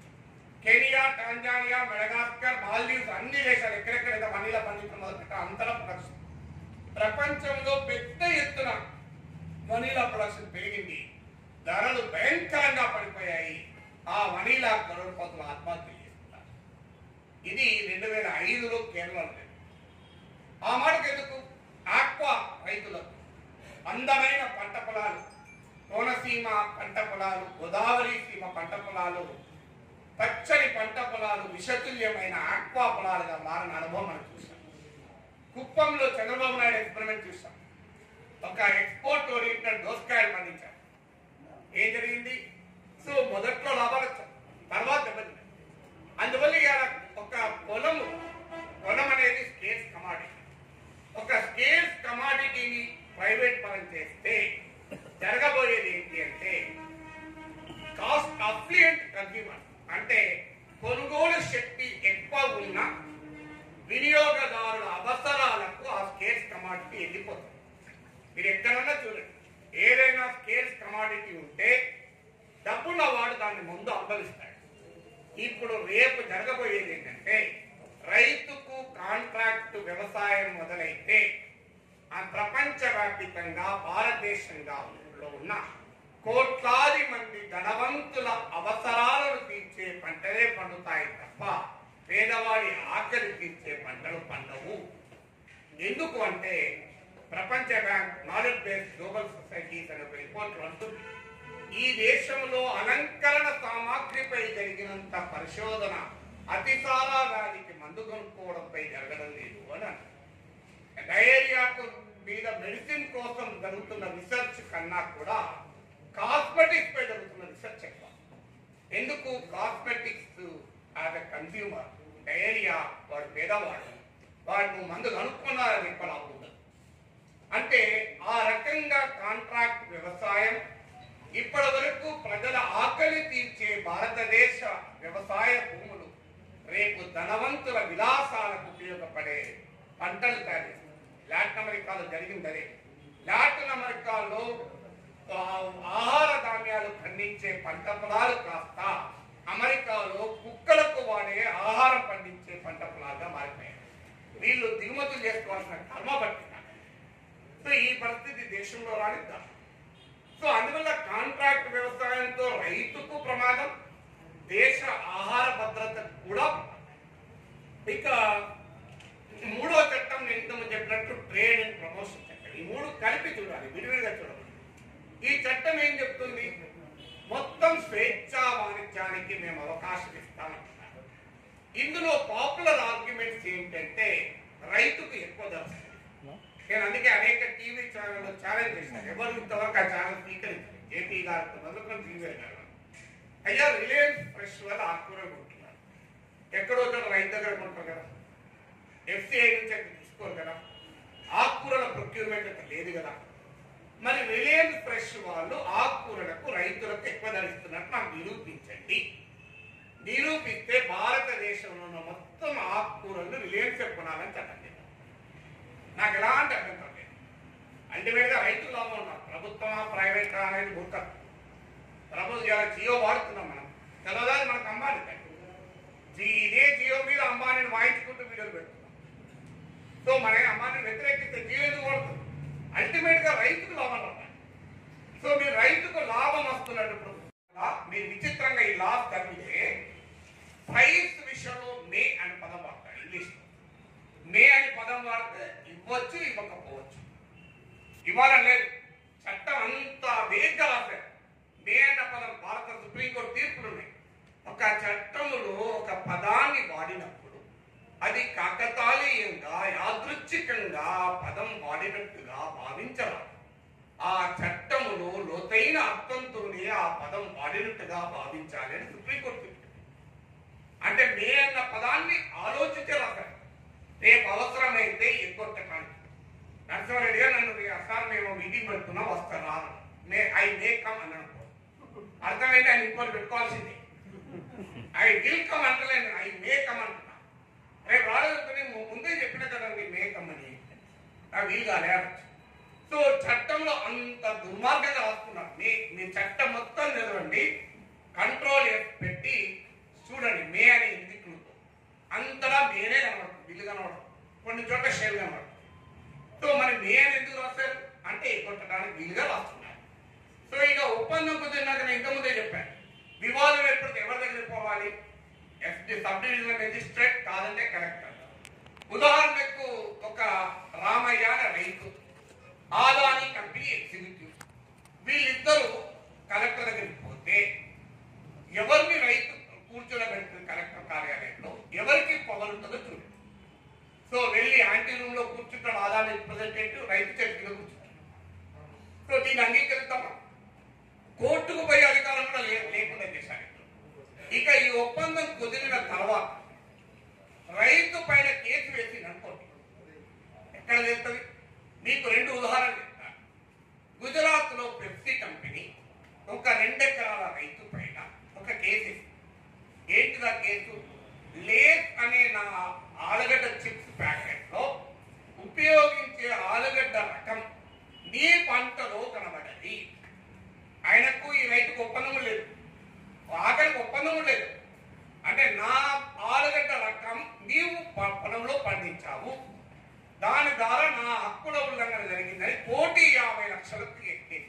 కెనియా టాంజానియా మెడగాస్కర్ మాల్దీవ్స్ అన్ని దేశాలు ఎక్కడెక్కడైతే వనీలా పండించడం మొదలుపెట్టారు అంతలా ప్రొడక్షన్ ప్రపంచంలో పెద్ద ఎత్తున వనీలా ప్రొడక్షన్ పెరిగింది ధరలు భయంకరంగా పడిపోయాయి ఆ వనీలా కరోడ్పతులు ఆత్మహత్య చేసుకున్నారు ఇది రెండు వేల ఐదులో కేరళలో జరిగింది. ఆ మాటకు ఎందుకు ఆక్వా రైతులకు అందమైన పంట పొలాలు కోనసీమ పంట పొలాలు గోదావరి సీమ పంట పొలాలు పచ్చని పంట పొలాలు విషతుల్యమైన ఆక్వా పొలాలుగా మారిన అనుభవం మనం చూసాం కుప్పంలో చంద్రబాబు నాయుడు ఎక్స్పెరిమెంట్ చూసాం ఒక ఎక్స్పోర్ట్ ఓరియంటెడ్ దోసకాయలు పండించారు ఏం జరిగింది సో మొదట్లో లాభాలు వచ్చాయి తర్వాత దెబ్బతిన్నాయి అందువల్ల ఇవాళ ఒక పొలము పొలం అనేది స్కేర్స్ కమాడిటీ ఒక స్కేర్స్ కమాడిటీని ప్రైవేట్ పరం చేస్తే జరగబోయేది ఏంటి అంటే కాస్ట్ అఫ్లియంట్ కన్స్యూమర్ అంటే కొనుగోలు శక్తి ఎక్కువ ఉన్న వినియోగదారుల అవసరాలకు ఆ స్కేర్స్ కమాడిటీ వెళ్ళిపోతుంది మీరు ఎక్కడన్నా చూడండి ఏదైనా స్కేర్స్ కమాడిటీ ఉంటే డబ్బున్న వాడు దాన్ని ముందు అనుభవిస్తాడు ఇప్పుడు రేపు జరగబోయేది ఏంటంటే రైతుకు కాంట్రాక్ట్ వ్యవసాయం మొదలైతే ఆ ప్రపంచవ్యాప్తంగా భారతదేశంగా లో ఉన్న కోట్లాది మంది ధనవంతుల అవసరాలను తీర్చే పంటలే పండుతాయి తప్ప పేదవాడి ఆకలి తీర్చే పంటలు పండవు ఎందుకు అంటే ప్రపంచ bank knowledge based global societies అనే ఒక రిపోర్ట్ అంటుంది ఈ దేశంలో అలంకరణ సామాగ్రిపై జరిగినంత పరిశోధన అతిసారా వ్యాధికి మందు కొనుక్కోవడంపై జరగడం లేదు అని అంటారు. డయేరియాకు మీద మెడిసిన్ కోసం జరుగుతున్న రీసెర్చ్ కన్నా కూడా కాస్మెటిక్స్ పై జరుగుతున్న రీసెర్చ్ ఎక్కువ ఎందుకు cosmetics as a consumer diarrhoea వాడు పేదవాడు వాడు నువ్వు మందు కనుక్కున్నారని ఎక్కువ లాభం ఉండదు ధనవంతుల విలాసాలకు ఉపయోగపడే పంటలు తయారు చేస్తారు లాటిన్ అమెరికాలో జరిగింది అదే లాటిన్ అమెరికాలో ఆ, ఆహార ధాన్యాలు పండించే పంట పొలాలు కాస్త అమెరికాలో కుక్కలకు వాడే ఆహారం పండించే పంట పొలాలుగా మారిపోయాయి వీళ్ళు దిగుమతులు చేసుకోవాల్సిన కర్మ పట్టినారు సో ఈ పరిస్థితి దేశంలో రానిద్దాం సో అందువల్ల కాంట్రాక్ట్ వ్యవసాయంతో రైతుకు ప్రమాదం దేశ ఆహార భద్రతకు కూడా ప్రమాదం. ఇక మూడో చట్టం నేను ఇంతకు చెప్పినట్టు ట్రేడ్ అండ్ ప్రమోషన్ చట్టం ఈ మూడు కలిపి చూడాలి విడివిడిగా చూడాలి ఈ చట్టం ఏం చెప్తుంది మొత్తం స్వేచ్ఛా వాణిజ్యానికి మేము అవకాశం ఇస్తామంటున్నారు ఇందులో పాపులర్ ఆర్గ్యుమెంట్స్ ఏంటంటే రైతుకు ఎక్కువ ధర వస్తుంది. నేను అందుకే అనేక టీవీ ఛానల్లో ఛాలెంజ్ చేశాను ఎవరు ఇంతవరకు ఆ ఛానల్ స్వీకరించారు ఏపీ గారితో మొదలుకొని టీవీ గారు అయ్యా రిలయన్స్ ఫ్రెష్ వల్ల ఆకుకూరలు కొంటున్నారు ఎక్కడో చోట రైతు దగ్గర కొంటారు కదా ఎఫ్సిఐ నుంచి అక్కడ తీసుకోరు కదా ఆకుకూరల ప్రొక్యూర్మెంట్ అక్కడ లేదు కదా మరి రిలయన్స్ ఫ్రెష్ వాళ్ళు ఆకుకూరలకు రైతులకు ఎక్కువ ధరిస్తున్నట్టు నాకు నిరూపించండి నిరూపిస్తే భారతదేశంలో ఉన్న మొత్తం ఆకుకూరలను రిలయన్స్ కొనాలని చట్టం చేశారు నాకు ఎలాంటి అభ్యంతరం లేదు అల్టిమేట్ గా రైతులు లాభం ఉన్నారు ప్రభుత్వమా ప్రైవేటా అనేది భూతం ప్రభుత్వం ఇవాళ జియో వాడుతున్నాం మనం తెలవదాది మనకు అమ్మాలి జీ- ఇదే జియో మీద అంబానీని వాయించుకుంటూ వీడియోలు పెడుతున్నాం సో మన అమ్మాయిని వ్యతిరేకిస్తే జియో ఎందుకు వాడుతుంది అల్టిమేట్ గా రైతుకు లాభం రావాలి సో మీరు రైతుకు లాభం వస్తున్నప్పుడు మీరు విచిత్రంగా ఈ లాస్ తగ్గితే ప్రైస్ విషయంలో మే అని పదం వాడతారు ఇంగ్లీష్ మే అని పదం వాడితే ఇవ్వచ్చు ఇవ్వకపోవచ్చు ఇవాళ లేదు చట్టం అంత వేగంగా రాశారు మే అన్న పదం భారత సుప్రీంకోర్టు తీర్పులు ఉన్నాయి ఒక చట్టములో ఒక పదాన్ని వాడినప్పుడు అది కాకతాళీయంగా యాదృచ్ఛికంగా ఆ పదం వాడినట్టుగా భావించరాదు ఆ చట్టములో లోతైన అర్థంతోనే ఆ పదం వాడినట్టుగా భావించాలి అని సుప్రీంకోర్టు చెప్పింది అంటే మే అన్న పదాన్ని ఆలోచించే రాశారు రేపు అవసరమైతే ఎగ్గొట్టడానికి నరసింహారెడ్డి గారు నన్ను సార్ మేము మీటింగ్ పెడుతున్నాం వస్తారా మే ఐ మే కమ్ అని అనుకో అర్థమైతే ఆయన ఇంకోటి పెట్టుకోవాల్సిందే ఐ విల్ కమ్ అంటలేను ఐ మే కమ్ అంటున్నా రేపు రాలేదు ముందే చెప్పిన కదండి మే కమ్ అని ఆ వీలు కాలే అనొచ్చు. సో చట్టంలో అంత దుర్మార్గంగా రాస్తున్నారు మీ మీ చట్టం మొత్తం చదవండి కంట్రోల్ ఎఫ్ పెట్టి చూడండి మే అని ఎందుకు అంతలా మేనే కనబడుతుంది బిల్లు కనబడదు కొన్ని చోట్ల షేల్ కనబడుతుంది సో మరి మే అని ఎందుకు రాస్తారు అంటే కొట్టడానికి వీలుగా రాస్తున్నారు సో ఇక ఒప్పందం కుదిరినాక నేను ఇంత ముందే చెప్పాను వివాదం ఏర్పడితే ఎవరి దగ్గర పోవాలి ఎస్డి సబ్ డివిజన్ మెజిస్ట్రేట్ కాదంటే కలెక్టర్ ఉదాహరణకు ఒక రామయ్య అనే రైతు ఆదాని కంపెనీ ఎగ్జిక్యూటివ్ వీళ్ళిద్దరూ కలెక్టర్ దగ్గరికి పోతే ఎవరిని రైతు కూర్చోబెడుతుంది కలెక్టర్ కార్యాలయంలో ఎవరికి పవర్ ఉంటుందో చూడండి సో వెళ్ళి యాంటీ రూమ్ లో కూర్చుంటాడు ఆదాని రిప్రజెంటేటివ్ రైతు చర్చలో కూర్చుంటాడు సో దీన్ని అంగీకరిస్తామా కోర్టుకు పోయే అధికారం కూడా లే- లేకుండా చేశారు ఇక ఈ ఒప్పందం కుదిరిన తర్వాత రైతు పైన కేసు వేసింది అనుకోండి ఎక్కడ వెళ్తుంది మీకు రెండు ఉదాహరణలు చెప్తాను గుజరాత్ లో పెప్సీ కంపెనీ ఒక రెండెకరాల రైతు పైన ఒక కేసు వేసింది. ఏంటిదా కేసు లేస్ అనే నా ఆలుగడ్డ చిప్స్ ప్యాకెట్ లో ఉపయోగించే ఆలుగడ్డ రకం నీ పంటలో కనబడది ఆయనకు ఈ రైతుకు ఒప్పందం లేదు ఆఖరికి ఒప్పందం లేదు అంటే నా ఆలుగడ్డ రకం నీవు ప- పొలంలో పండించావు దాని ద్వారా నా హక్కుల ఉల్లంఘన జరిగిందని కోటి యాభై లక్షలకు ఎక్కింది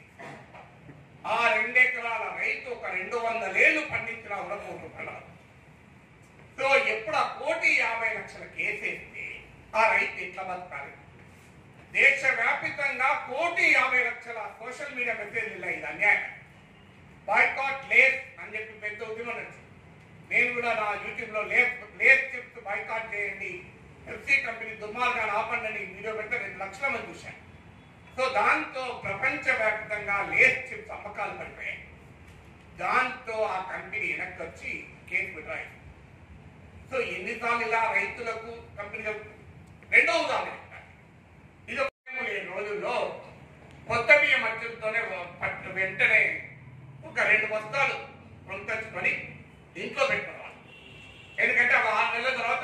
ఆ రెండెకరాల రైతు ఒక రెండు వందలేళ్లు పండించిన కూడా కోటి రూపాయలు రాదు. సో ఎప్పుడు ఆ కోటి యాభై లక్షల కేసేస్తే ఆ రైతు ఎట్లా బతకాలి దేశవ్యాపితంగా కోటి యాభై లక్షల సోషల్ మీడియా మెసేజ్లు ఇది అన్యాయం బాయ్కాట్ లేస్ అని చెప్పి పెద్ద ఉద్యమం నడిచింది నేను కూడా నా యూట్యూబ్ లో లేస్ లేస్ చిప్స్ బాయ్కాట్ చేయండి ఎఫ్సీ కంపెనీ దుర్మార్గాన్ని ఆపండి అని వీడియో పెడితే రెండు లక్షల మంది చూశాను సో దాంతో ప్రపంచవ్యాప్తంగా లేస్ చిప్స్ అమ్మకాలు పడిపోయాయి దాంతో ఆ కంపెనీ వెనక్కి వచ్చి కేసు పెట్టాయి సో ఎన్నిసార్లు ఇలా రైతులకు కంపెనీలకు రెండో ఉదాహరణ చెప్తాను. ఇది ఒక లేని రోజుల్లో కొత్త బియ్యం అచ్చులతోనే పట్టు వెంటనే ఒక రెండు బస్తాలు కొనుకొచ్చుకొని ఇంట్లో పెట్టుకోవాలి ఎందుకంటే అవి ఆరు నెలల తర్వాత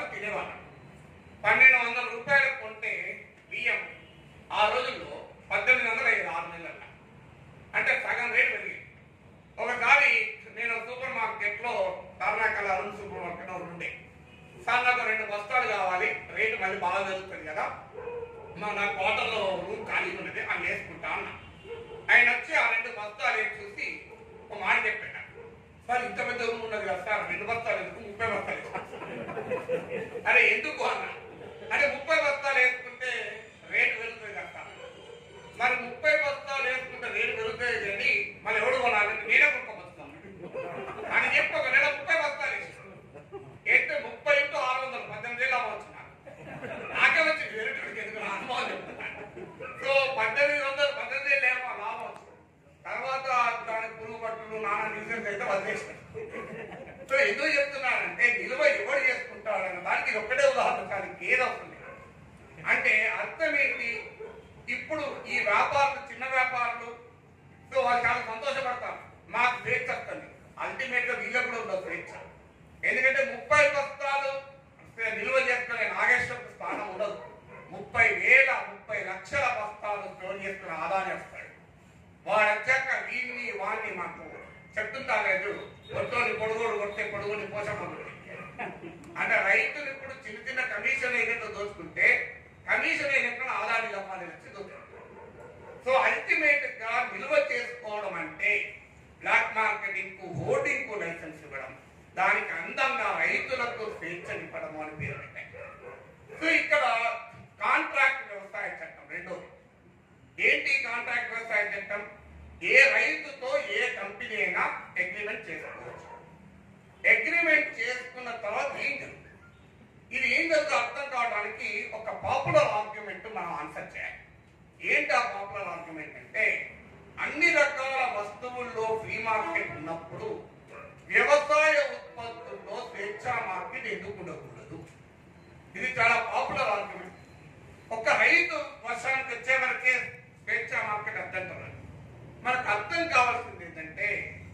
మాట చెప్పాడు నాకు. సార్ ఇంత పెద్ద రూమ్ ఉన్నది కదా సార్ రెండు బస్తాలు ఎందుకు ముప్పై బస్తాలు వేసుకో. అరే ఎందుకు అన్నా అంటే ముప్పై బస్తాలు వేసుకుంటే రేటు పెరుగుతుంది కదా సార్. మరి ముప్పై బస్తాలు వేసుకుంటే రేటు పెరుగుతుంది కానీ మళ్ళీ ఎవడు కొనాలంటే నేనే కొనుక్కోబోతున్నాను అని చెప్పి ఒక నెల ముప్పై బస్తాలు వేసాడు అయితే ముప్పై ఇంటూ ఆరు వందలు పద్దెనిమిది వేలు అవ్వచ్చు నాకు. నాకే వచ్చి వేరేటోడికి ఎందుకు నా అనుభవం చెప్తున్నాను సో పద్దెనిమిది వందలు పద్దెనిమిది వేలు ఏమో లాభం వచ్చింది. తర్వాత దానికి పురుగు పట్టులు నానా న్యూసెన్స్ అయితే వదిలేసాడు సో ఎందుకు చెప్తున్నానంటే నిలువ ఎవడు చేసుకుంటాడన్న దానికి ఇది ఒక్కటే ఉదాహరణ కాదు ఏదో వస్తుంది అంటే అర్థం ఏంటి ఇప్పుడు ఈ వ్యాపారులు చిన్న వ్యాపారులు సో వాళ్ళు చాలా సంతోషపడతారు మాకు స్వేచ్ఛ వస్తుంది అల్టిమేట్ గా వీళ్ళకు కూడా ఉండదు స్వేచ్ఛ ఎందుకంటే ముప్పై బస్తాలు నిల్వ చేసుకునే నాగేశ్వరకు స్థానం ఉండదు ముప్పై వేల ముప్పై లక్షల బస్తాలు స్టోర్ చేసుకునే ఆదాయం వస్తాడు వాడు వచ్చాక వీడిని వాడిని మాకు చెప్తుంటా లేదు కొట్టోని పొడుగోడు కొడితే పొడుగుని పోషమ్మడు అంటే రైతులు ఇప్పుడు చిన్న చిన్న కమిషన్ ఏదైతే దోచుకుంటే కమిషన్ అయినప్పుడు ఆదాయాన్ని సంపాదించి వచ్చి దోచుకుంటారు సో అల్టిమేట్ గా నిల్వ చేసుకోవడం అంటే బ్లాక్ మార్కెటింగ్ కు హోర్డింగ్ కు లైసెన్స్ ఇవ్వడం దానికి అందంగా రైతులకు స్వేచ్ఛనివ్వడం అని పేరు పెట్టారు సో ఇక్కడ కాంట్రాక్ట్ వ్యవసాయ చట్టం రెండోది ఏంటి కాంట్రాక్ట్ వ్యవసాయ చట్టం ఏ రైతుతో ఏ కంపెనీ అయినా అగ్రిమెంట్ చేసుకోవచ్చు అగ్రిమెంట్ చేసుకున్న తర్వాత ఏం జరుగుతుంది ఇది ఏం జరుగుతుందో అర్థం కావడానికి ఒక పాపులర్ ఆర్గ్యుమెంట్ మనం ఆన్సర్ చేయాలి ఏంటి ఆ పాపులర్ ఆర్గ్యుమెంట్ అంటే అన్ని రకాల వస్తువుల్లో ఫ్రీ మార్కెట్ ఉన్నప్పుడు వ్యవసాయ ఉత్పత్తుల్లో స్వేచ్ఛా మార్కెట్ ఎందుకు ఉండకూడదు ఇది చాలా పాపులర్ ఆర్గ్యుమెంట్ ఒక రైతు వర్షానికి వచ్చే వరకే స్వేచ్ఛా మార్కెట్ అర్థం కావాలి మనకు అర్థం కావాల్సింది ఏంటంటే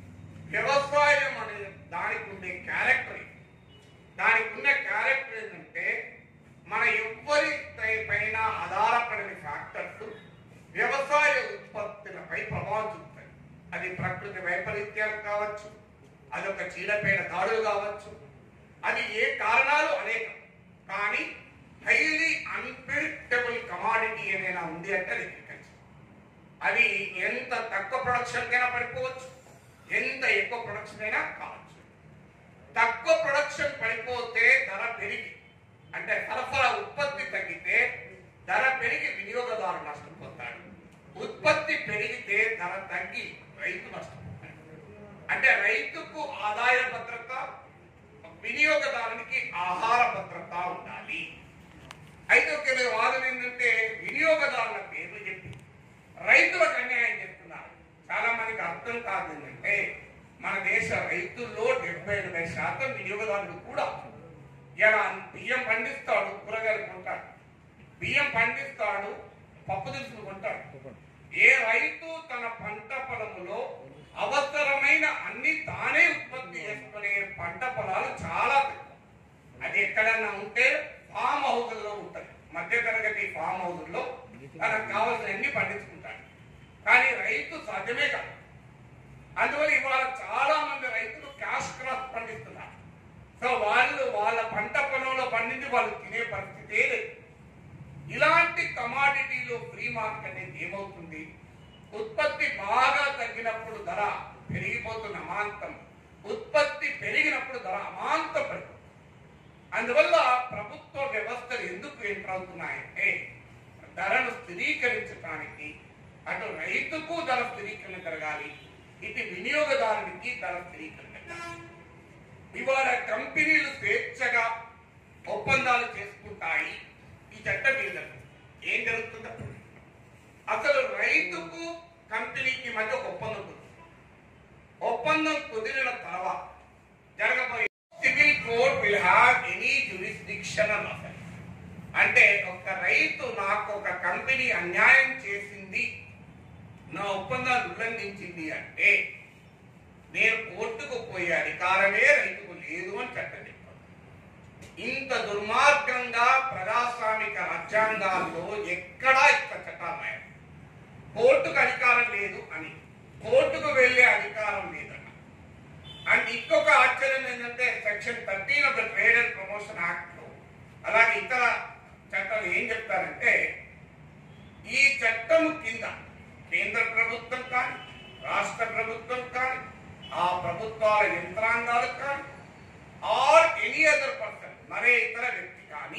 వ్యవసాయం అనే దానికి ఉండే క్యారెక్టర్ దానికి ఉన్న క్యారెక్టర్ ఏంటంటే మన ఎవ్వరి పైన ఆధారపడిన ఫ్యాక్టర్స్ వ్యవసాయ ఉత్పత్తులపై ప్రభావం చూపుతాయి అది ప్రకృతి వైపరీత్యాలు కావచ్చు అది ఒక చీడపేడ దాడులు కావచ్చు అది ఏ కారణాలు అనేకం కానీ హైలీ అన్ప్రిడిక్టబుల్ కమాడిటీ ఏదైనా ఉంది అంటే అది అగ్రికల్చర్ అది ఎంత తక్కువ ప్రొడక్షన్ కైనా పడిపోవచ్చు ఎంత ఎక్కువ ప్రొడక్షన్ అయినా కావచ్చు తక్కువ ప్రొడక్షన్ పడిపోతే ధర పెరిగి అంటే సరఫరా ఉత్పత్తి తగ్గితే ధర పెరిగి వినియోగదారు నష్టపోతాడు ఉత్పత్తి పెరిగితే ధర తగ్గి రైతు నష్టపోతాడు అంటే రైతుకు ఆదాయ భద్రత వినియోగదారునికి ఆహార భద్రత ఉండాలి అయితే ఒక వాదన ఏంటంటే వినియోగదారుల పేర్లు చెప్పి రైతులకు అన్యాయం చేస్తున్నారు చాలా మందికి అర్థం కాదు ఏంటంటే మన దేశ రైతుల్లో డెబ్బై ఎనభై శాతం వినియోగదారులు కూడా ఇలా బియ్యం పండిస్తాడు కూరగాయలు కొంటాడు బియ్యం పండిస్తాడు పప్పు దినుసులు కొంటాడు ఏ రైతు తన పంట పొలములో అవసరమైన అన్ని తానే ఉత్పత్తి చేసుకునే పంట పొలాలు చాలా తక్కువ. అది ఎక్కడన్నా ఉంటే ఫామ్ హౌస్లో ఉంటాయి మధ్య తరగతి ఫామ్ హౌస్లో తనకు కావాల్సిన అన్ని పండించుకుంటాడు కానీ రైతు సాధ్యమే కాదు అందువల్ల ఇవాళ చాలా మంది రైతులు క్యాష్ క్రాప్ పండిస్తున్నారు సో వాళ్ళు వాళ్ళ పంట పొలంలో పండించి వాళ్ళు తినే పరిస్థితే లేదు ఇలాంటి కమాడిటీలో ఫ్రీ మార్కెట్ అనేది ఏమవుతుంది ఉత్పత్తి బాగా తగ్గినప్పుడు ధర పెరిగిపోతున్న అమాంతం ఉత్పత్తి పెరిగినప్పుడు ధర అమాంతం పడిపోతుంది అందువల్ల ప్రభుత్వ వ్యవస్థలు ఎందుకు ఎంటర్ అవుతున్నాయంటే ధరను స్థిరీకరించడానికి అటు రైతుకు ధర స్థిరీకరణ జరగాలి ఇటు వినియోగదారునికి ధర స్థిరీకరణ జరగాలి. ఇవాళ కంపెనీలు స్వేచ్ఛగా ఒప్పందాలు చేసుకుంటాయి ఈ చట్టం మీద ఏం జరుగుతుందో అసలు రైతుకు కంపెనీకి మధ్య ఒక ఒప్పందం కుదురుతుంది ఒప్పందం కుదిరిన తర్వాత జరగబోయే civil court will have any jurisdiction అన్న అంటే ఒక రైతు నాకు ఒక కంపెనీ అన్యాయం చేసింది నా ఒప్పందాన్ని ఉల్లంఘించింది అంటే నేను కోర్టుకు పోయే అధికారమే రైతుకు లేదు అని చట్టం చెప్తాను ఇంత దుర్మార్గంగా ప్రజాస్వామిక రాజ్యాంగాల్లో ఎక్కడా ఇంత చట్టాలు రాయరు. కోర్టుకు అధికారం లేదు అని కోర్టుకు వెళ్ళే అధికారం లేదన్న అండ్ ఇంకొక ఆశ్చర్యం ఏంటంటే section thirteen of the trade and promotion act లో అలాగే ఇతర చట్టాలు ఏం చెప్తారంటే ఈ చట్టం కింద కేంద్ర ప్రభుత్వం కానీ రాష్ట్ర ప్రభుత్వం కానీ ఆ ప్రభుత్వాల యంత్రాంగాలు కానీ ఆర్ ఎనీ అదర్ పర్సన్ మరే ఇతర వ్యక్తి కానీ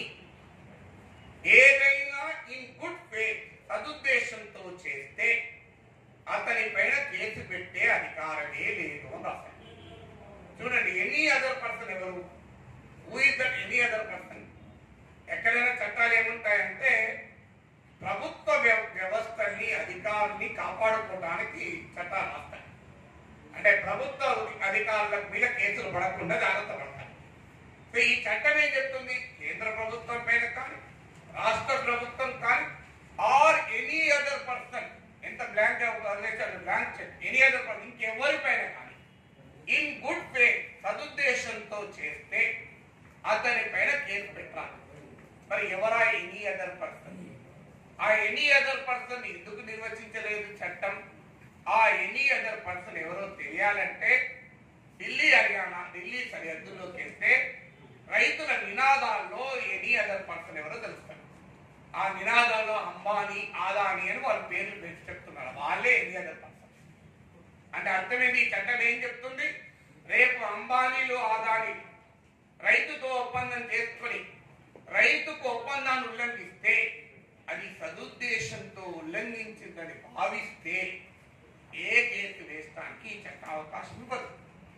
ఏదైనా ఇన్ గుడ్ ఫేత్ సదుద్దేశంతో చేస్తే అతని పైన కేసు పెట్టే అధికారమే లేదు అని రాశారు చూడండి ఎనీ అదర్ పర్సన్ ఎవరు who is that any other person ఎక్కడైనా చట్టాలు ఏముంటాయంటే ప్రభుత్వ వ్య- వ్యవస్థని అధికారుల్ని కాపాడుకోవడానికి చట్టాలు వస్తాయి అంటే ప్రభుత్వ అధికారుల మీద కేసులు పడకుండా జాగ్రత్త పడతాయి సో ఈ చట్టం ఏం చెప్తుంది కేంద్ర ప్రభుత్వం పైన కానీ రాష్ట్ర ప్రభుత్వం కానీ ఆర్ ఎనీ అదర్ పర్సన్ ఎంత బ్లాంక్ వదిలేసాడు blank cheque any other person ఇంకెవరిపైన కానీ ఇన్ గుడ్ ఫే సదుద్దేశంతో చేస్తే అతని పైన కేసు పెట్టాలి మరి ఎవరా ఎనీ అదర్ పర్సన్ ఆ ఎనీ అదర్ పర్సన్ ఎందుకు నిర్వచించలేదు చట్టం ఆ ఎనీ అదర్ పర్సన్ ఎవరో తెలియాలంటే ఢిల్లీ హర్యానా ఢిల్లీ సరిహద్దుల్లోకి వెళ్తే రైతుల నినాదాల్లో ఎనీ అదర్ పర్సన్ ఎవరో తెలుస్తారు ఆ నినాదాల్లో అంబానీ ఆదాని అని వాళ్ళ పేర్లు పెట్టి చెప్తున్నారు వాళ్ళే ఎనీ అదర్ పర్సన్ అంటే అర్థమేంటి ఈ చట్టం ఏం చెప్తుంది రేపు అంబానీలు ఆదాని రైతుతో ఒప్పందం చేసుకొని రైతుకు ఒప్పందాన్ని ఉల్లంఘిస్తే అది సదుద్దేశంతో ఉల్లంఘించిందని భావిస్తే ఏ కేసు వేయడానికి ఈ చట్టం అవకాశం ఇవ్వదు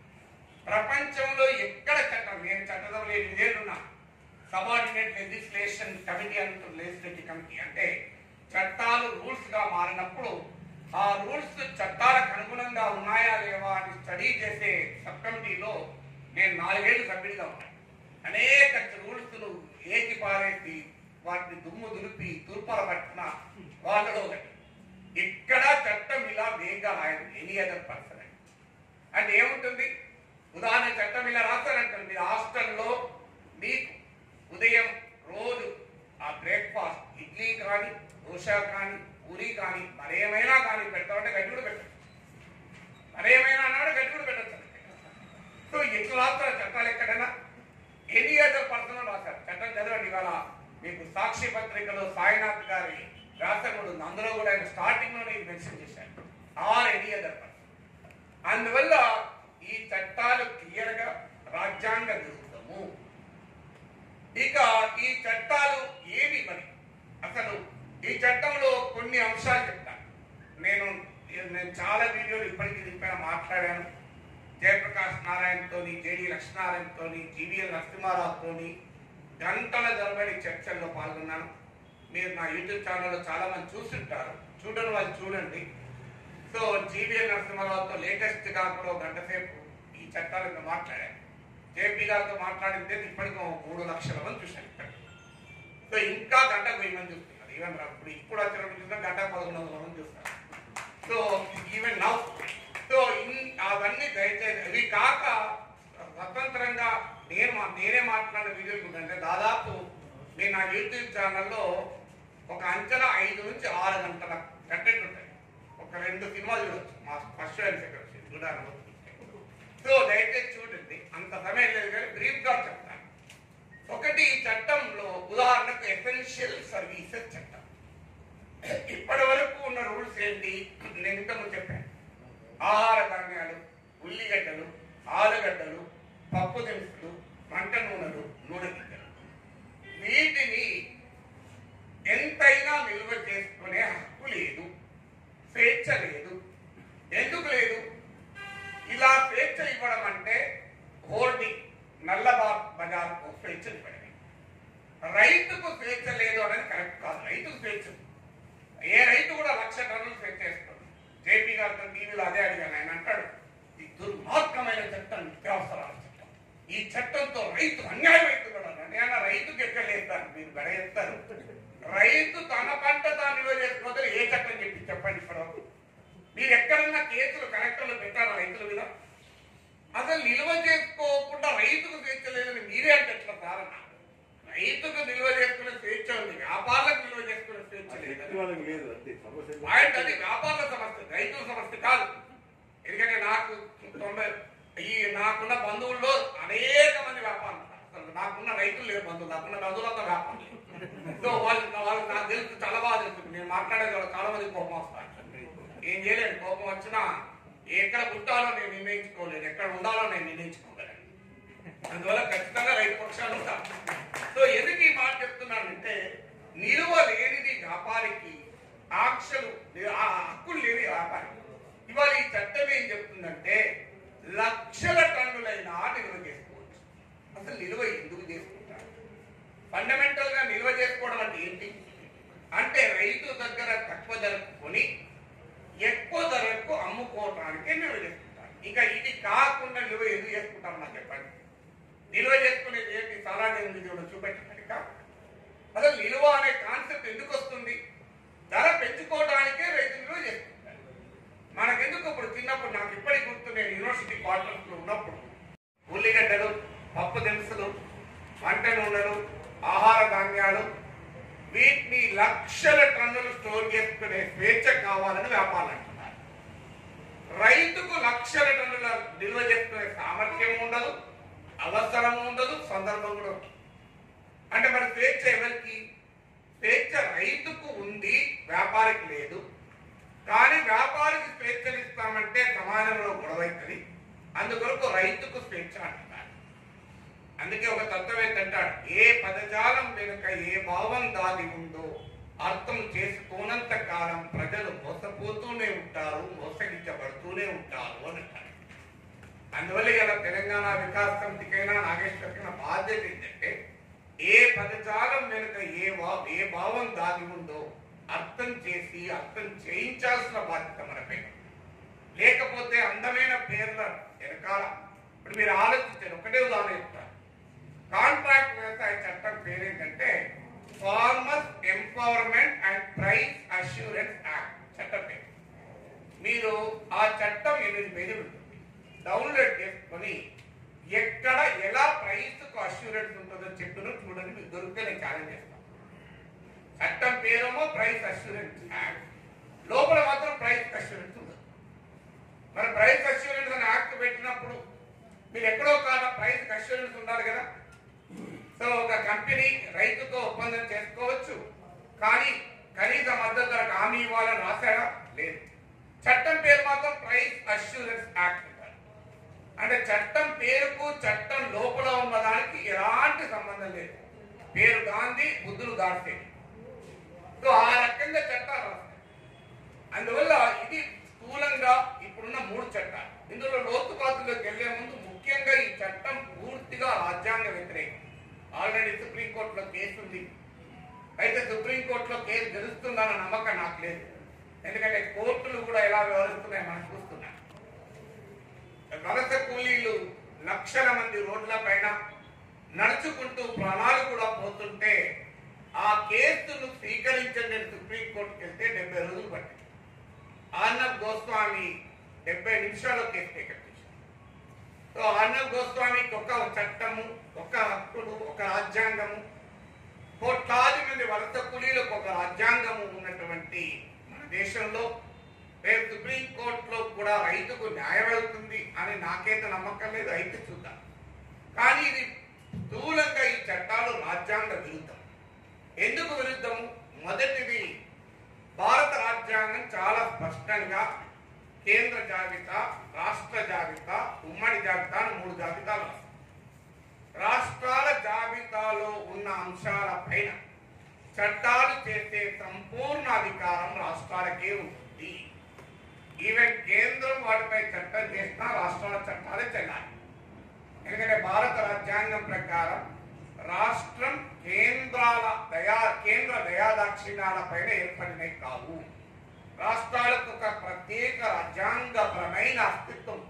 ప్రపంచంలో ఎక్కడ చట్టం నేను చట్టం లేదు ఇదేనున్నా సబార్డినేట్ లెజిస్లేషన్ కమిటీ అంటారు లెజిస్లేటివ్ కమిటీ అంటే చట్టాలు రూల్స్ గా మారినప్పుడు ఆ రూల్స్ చట్టాలకు అనుగుణంగా ఉన్నాయా లేవా అని స్టడీ చేసే సబ్ కమిటీలో నేను నాలుగేళ్లు సభ్యుడిగా ఉన్నాను అనేక రూల్స్ ను ఏకి పారేసి వాటిని దుమ్ము దులిపి తూర్పాల పట్టిన వాళ్ళలో ఒకటి ఇక్కడ చట్టం ఇలా వేగా రాయదు ఎనీ అదర్ పర్సన్ అంటే ఏముంటుంది ఉదాహరణ చట్టం ఇలా రాస్తారంటుంది హాస్టల్లో మీకు ఉదయం రోజు ఆ బ్రేక్ఫాస్ట్ ఇడ్లీ కానీ దోశ కానీ పూరి కానీ మరేమైనా కానీ పెడతామంటే గడ్డి కూడా పెట్టచ్చు మరేమైనా అన్నాడు గడ్డి కూడా పెట్టచ్చు సో ఎట్లా రాస్తారు చట్టాలు ఎక్కడైనా ఎనీ అదర్ పర్సన్ రాశారు చట్టం చదవండి ఇవాళ మీకు సాక్షి పత్రికలో సాయినాథ్ గారి వ్యాసముడు ఉంది. అందులో కూడా ఆయన స్టార్టింగ్ లోనే ఇది మెన్షన్ చేశారు ఆర్ ఎనీ అదర్ పర్సన్ అందువల్ల ఈ చట్టాలు క్లియర్ గా రాజ్యాంగ విరుద్ధము ఇక ఈ చట్టాలు ఏవి మరి అసలు ఈ చట్టంలో కొన్ని అంశాలు చెప్తాను నేను నేను చాలా వీడియోలు ఇప్పటికీ దీనిపైన మాట్లాడాను జయప్రకాష్ నారాయణతోని జేడి లక్ష్మీనారాయణతోని జీవీఎల్ నరసింహారావుతోని గంటల తరబడి చర్చల్లో పాల్గొన్నాను మీరు నా యూట్యూబ్ ఛానల్లో చాలా మంది చూస్తుంటారు చూడని వాళ్ళు చూడండి సో జీవీఎల్ నరసింహారావుతో లేటెస్ట్ గా కూడా ఒక గంట సేపు ఈ చట్టాల మీద మాట్లాడాను జేపీ గారితో మాట్లాడితే ఇప్పటికీ ఒక మూడు లక్షల మంది చూశాను ఇక్కడ సో ఇంకా గంట వెయ్యి మంది చూస్తున్నారు ఈవెన్ ఇప్పుడు ఇప్పుడు వచ్చిన చూసినా గంట పదకొండు వందల మంది చూస్తారు so even now so in- అవన్నీ దయచేసి ఇవి కాక స్వతంత్రంగా నేను మా- నేనే మాట్లాడిన వీడియోలు అంటే దాదాపు నేను నా యూట్యూబ్ ఛానల్లో ఒక అంచనా ఐదు నుంచి ఆరు గంటల కంటెంట్ ఉంటాయి ఒక రెండు సినిమాలు చూడొచ్చు మా ఫస్ట్ అండ్ సెకండ్ చూడాలి సో దయచేసి చూడండి అంత సమయం లేదు కానీ బ్రీఫ్ గా చెప్తాను ఒకటి ఈ చట్టంలో ఉదాహరణకు ఎసెన్షియల్ సర్వీసెస్ చట్టం ఇప్పటి వరకు ఉన్న రూల్స్ ఏంటి నేను ఇంతకు చెప్పాను ఆహార ధాన్యాలు ఉల్లిగడ్డలు ఆలుగడ్డలు పప్పు దినుసులు వంట నూనెలు నూనె గింజలు వీటిని ఎంతైనా నిల్వ చేసుకునే హక్కు లేదు స్వేచ్ఛ లేదు ఎందుకు లేదు ఇలా స్వేచ్ఛ ఇవ్వడం అంటే హోర్డింగ్ నల్లబా బజార్కు స్వేచ్ఛ ఇవ్వడమే రైతుకు స్వేచ్ఛ లేదు అనేది కరెక్ట్ కాదు రైతుకు స్వేచ్ఛ ఉంది. ఏ రైతు కూడా లక్ష టన్నులు స్వేచ్ఛ చేస్తాడు జేపీ గారితో టీవీలో అదే అడిగాను ఆయన అంటాడు ఈ దుర్మార్గమైన చట్టం నిత్యావసరాల చట్టం ఈ చట్టంతో రైతు అన్యాయం అవుతున్నాడు నేను రైతుకి ఎక్కడ లేస్తాను మీరు గడేస్తారు రైతు తన పంట తాను నిల్వ చేసుకోవద్దు ఏ చట్టం చెప్పి చెప్పండి ఇప్పటివరకు మీరు ఎక్కడన్నా కేసులు కలెక్టర్లు పెట్టారా రైతుల మీద అసలు నిల్వ చేసుకోకుండా రైతుకు స్వేచ్ఛ లేదని మీరే అంటే ఎట్లా కారణ రైతుకు నిల్వ చేసుకునే స్వేచ్ఛ ఉంది వ్యాపారులకు నిల్వ చేసుకునే స్వేచ్ఛ లేదు వాళ్ళకి లేదు అంతే సమస్య లేదు. పాయింట్ అది వ్యాపారుల సమస్య రైతుల సమస్య కాదు ఎందుకంటే నాకు తొంభై ఈ నాకున్న బంధువుల్లో అనేక మంది వ్యాపారులు ఉన్నారు. అసలు నాకున్న రైతులు లేరు బంధువులు నాకున్న బంధువులంతా వ్యాపారం సో వాళ్ళు వాళ్ళు నాకు తెలుసు చాలా బాగా తెలుసు నేను మాట్లాడేది వాళ్ళు చాలా మంది కోపం వస్తారు ఏం చేయలేదు కోపం వచ్చినా ఎక్కడ పుట్టాలో నేను నిర్ణయించుకోలేను ఎక్కడ ఉండాలో నేను నిర్ణయించుకోగలను అందువల్ల ఖచ్చితంగా రైతు పక్షాలు ఉంటాం సో ఎందుకు ఈ మాట చెప్తున్నానంటే నిలువ లేనిది వ్యాపారికి ఆంక్షలు ఆ హక్కులు లేని వ్యాపారి ఇవాళ ఈ చట్టం ఏం చెప్తుందంటే లక్షల టన్నులైన నిల్వ చేసుకోవచ్చు అసలు నిల్వ ఎందుకు చేసుకుంటారు ఫండమెంటల్ గా నిల్వ చేసుకోవడం అంటే ఏంటి అంటే రైతు దగ్గర తక్కువ ధరకు కొని ఎక్కువ ధరకు అమ్ముకోవటానికి నిల్వ చేసుకుంటారు ఇంకా ఇది కాకుండా నిల్వ ఎందుకు చేసుకుంటారు నాకు చెప్పండి నిల్వ చేసుకునేది ఏంటి సలాడ్ ఉంది చూడండి చూపెట్టండి కాదు అసలు నిల్వ అనే కాన్సెప్ట్ ఎందుకు వస్తుంది ధర పెంచుకోవడానికే రైతు నిల్వ చేసుకుంటారు మనకెందుకు ఇప్పుడు చిన్నప్పుడు నాకు ఇప్పటికి గుర్తు నేను యూనివర్సిటీ క్వార్టర్స్ లో ఉన్నప్పుడు ఉల్లిగడ్డలు పప్పు దినుసులు వంట నూనెలు ఆహార ధాన్యాలు వీటిని లక్షల టన్నులు స్టోర్ చేసుకునే స్వేచ్ఛ కావాలని వ్యాపారం అంటున్నారు రైతుకు లక్షల టన్నుల నిల్వ చేసుకునే సామర్థ్యం ఉండదు అవసరం ఉండదు సందర్భం కూడా ఉండదు. అంటే మరి స్వేచ్ఛ ఎవరికి స్వేచ్ఛ రైతుకు ఉంది వ్యాపారికి లేదు కానీ వ్యాపారికి స్వేచ్ఛలు ఇస్తామంటే సమాజంలో గొడవ అవుతుంది అందుకొరకు రైతుకు స్వేచ్ఛ అంటున్నారు అందుకే ఒక తత్వవేత్త అంటాడు ఏ పదజాలం వెనుక ఏ భావం దాగి ఉందో అర్థం చేసుకోనంత కాలం ప్రజలు మోసపోతూనే ఉంటారు మోసగించబడుతూనే ఉంటారు అని అంటాడు అందువల్ల ఇలా తెలంగాణ వికాస్ సమితికైనా నాగేశ్వరకైనా బాధ్యత ఏంటంటే ఏ పదజాలం వెనుక ఏ వా- ఏ భావం దాగి ఉందో అర్థం చేసి అర్థం చేయించాల్సిన బాధ్యత మనపై లేకపోతే అందమైన పేర్ల వెనకాల ఇప్పుడు మీరు ఆలోచించారు ఒకటే ఉదాహరణ చెప్తాను కాంట్రాక్ట్ వ్యవసాయ చట్టం పేరేంటంటే farmers empowerment and price assurance act చట్టం పేరు మీరు ఆ చట్టం ఎనిమిది పేజీలు ఉంటుంది డౌన్లోడ్ చేసుకొని ఎక్కడ ఎలా ప్రైస్ కు అష్యూరెన్స్ ఉంటుందో చెట్టును చూడండి మీకు దొరికితే నేను ఛాలెంజ్ చేస్తాను చట్టం పేరేమో ప్రైస్ అష్యూరెన్స్ యాక్ట్ లోపల మాత్రం ప్రైస్ అష్యూరెన్స్ ఉండదు మరి ప్రైస్ అష్యూరెన్స్ అని యాక్ట్ పెట్టినప్పుడు మీరు ఎక్కడో కాడ ప్రైస్ అష్యూరెన్స్ ఉండాలి కదా సో ఒక కంపెనీ రైతుతో ఒప్పందం చేసుకోవచ్చు కానీ కనీస మద్దతు ధరకు హామీ ఇవ్వాలని రాశారా లేదు చట్టం పేరు మాత్రం ప్రైస్ అష్యూరెన్స్ యాక్ట్ అంటారు. అంటే చట్టం పేరుకు చట్టం లోపల ఉన్న దానికి ఎలాంటి సంబంధం లేదు పేరు గాంధీ బుద్ధులు గాడ్సే సో ఆ రకంగా చట్టాలు రాస్తాయి అందువల్ల ఇది స్థూలంగా ఇప్పుడున్న మూడు చట్టాలు ఇందులో లోతుపాతుల్లోకి వెళ్లే ముందు ముఖ్యంగా ఈ చట్టం పూర్తిగా రాజ్యాంగ వ్యతిరేకం ఆల్రెడీ సుప్రీంకోర్టులో కేసు ఉంది అయితే సుప్రీంకోర్టులో కేసు గెలుస్తుందన్న నమ్మకం నాకు లేదు ఎందుకంటే కోర్టులు కూడా ఎలా వ్యవహరిస్తున్నాయి మనం చూస్తున్నాం వలస కూలీలు లక్షల మంది రోడ్ల పైన నడుచుకుంటూ ప్రాణాలు కూడా పోతుంటే ఆ కేసును స్వీకరించండి అని సుప్రీంకోర్టుకి వెళ్తే డెబ్బై రోజులు పట్టింది ఆర్నబ్ గోస్వామి డెబ్బై నిమిషాల్లో కేసు టేకప్ చేశారు సో ఆర్నబ్ గోస్వామికి ఒక చట్టము ఒక హక్కులు ఒక రాజ్యాంగము కోట్లాది మంది వలస కూలీలకు ఒక రాజ్యాంగము ఉన్నటువంటి మన దేశంలో రేపు సుప్రీం కోర్టులో కూడా రైతుకు న్యాయం వెళ్తుంది అని నాకైతే నమ్మకం లేదు అయితే చూద్దాం కానీ ఇది స్థూలంగా ఈ చట్టాలు రాజ్యాంగ విరుద్ధం ఎందుకు విరుద్ధము మొదటిది భారత రాజ్యాంగం చాలా స్పష్టంగా కేంద్ర జాబితా రాష్ట్ర జాబితా ఉమ్మడి జాబితా అని మూడు జాబితాలు రాస్తాయి రాష్ట్రాల జాబితాలో ఉన్న అంశాల పైన చట్టాలు చేసే సంపూర్ణ అధికారం రాష్ట్రాలకే ఉంటుంది ఈవెన్ కేంద్రం వాటిపై చట్టం చేసినా రాష్ట్రాల చట్టాలే చెల్లాలి ఎందుకంటే భారత రాజ్యాంగం ప్రకారం రాష్ట్రం కేంద్రాల దయా కేంద్ర దయాదాక్షిణ్యాల పైన ఏర్పడినవి కావు రాష్ట్రాలకు ఒక ప్రత్యేక రాజ్యాంగపరమైన అస్తిత్వం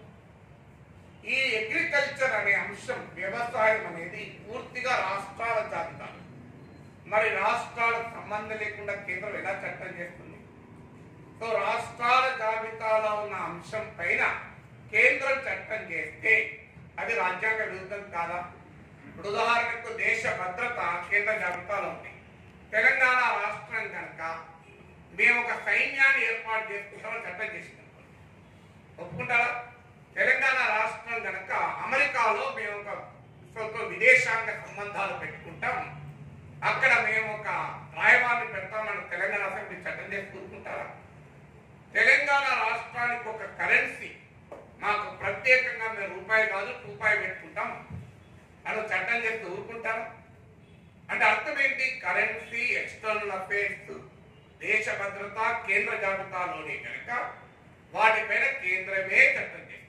ఈ అగ్రికల్చర్ అనే అంశం వ్యవసాయం అనేది పూర్తిగా రాష్ట్రాల జాబితా మరి రాష్ట్రాలకు సంబంధం లేకుండా కేంద్రం ఎలా చట్టం చేస్తుంది సో రాష్ట్రాల జాబితాలో ఉన్న అంశం పైన కేంద్రం చట్టం చేస్తే అది రాజ్యాంగ విరుద్ధం కాదా ఇప్పుడు ఉదాహరణకు దేశ భద్రత కేంద్ర జాబితాలో ఉంది తెలంగాణ రాష్ట్రం కనుక మేము ఒక సైన్యాన్ని ఏర్పాటు చేసుకుంటామని చట్టం చేసింది ఒప్పుకుంటారా తెలంగాణ రాష్ట్రం కనుక అమెరికాలో మేము ఒక ఒక విదేశాంగ సంబంధాలు పెట్టుకుంటాం అక్కడ మేము ఒక రాయబారిని పెడతామని తెలంగాణ అసెంబ్లీ చట్టం చేసి కూరుకుంటారా తెలంగాణ రాష్ట్రానికి ఒక కరెన్సీ మాకు ప్రత్యేకంగా మేము రూపాయి కాదు రూపాయి పెట్టుకుంటాం అని చట్టం చేస్తే ఊరుకుంటారా అంటే అర్థం ఏంటి కరెన్సీ ఎక్స్టర్నల్ అఫేర్స్ దేశ భద్రత కేంద్ర జాబితాలోనే కనుక వాటిపైన కేంద్రమే చట్టం చేస్తుంది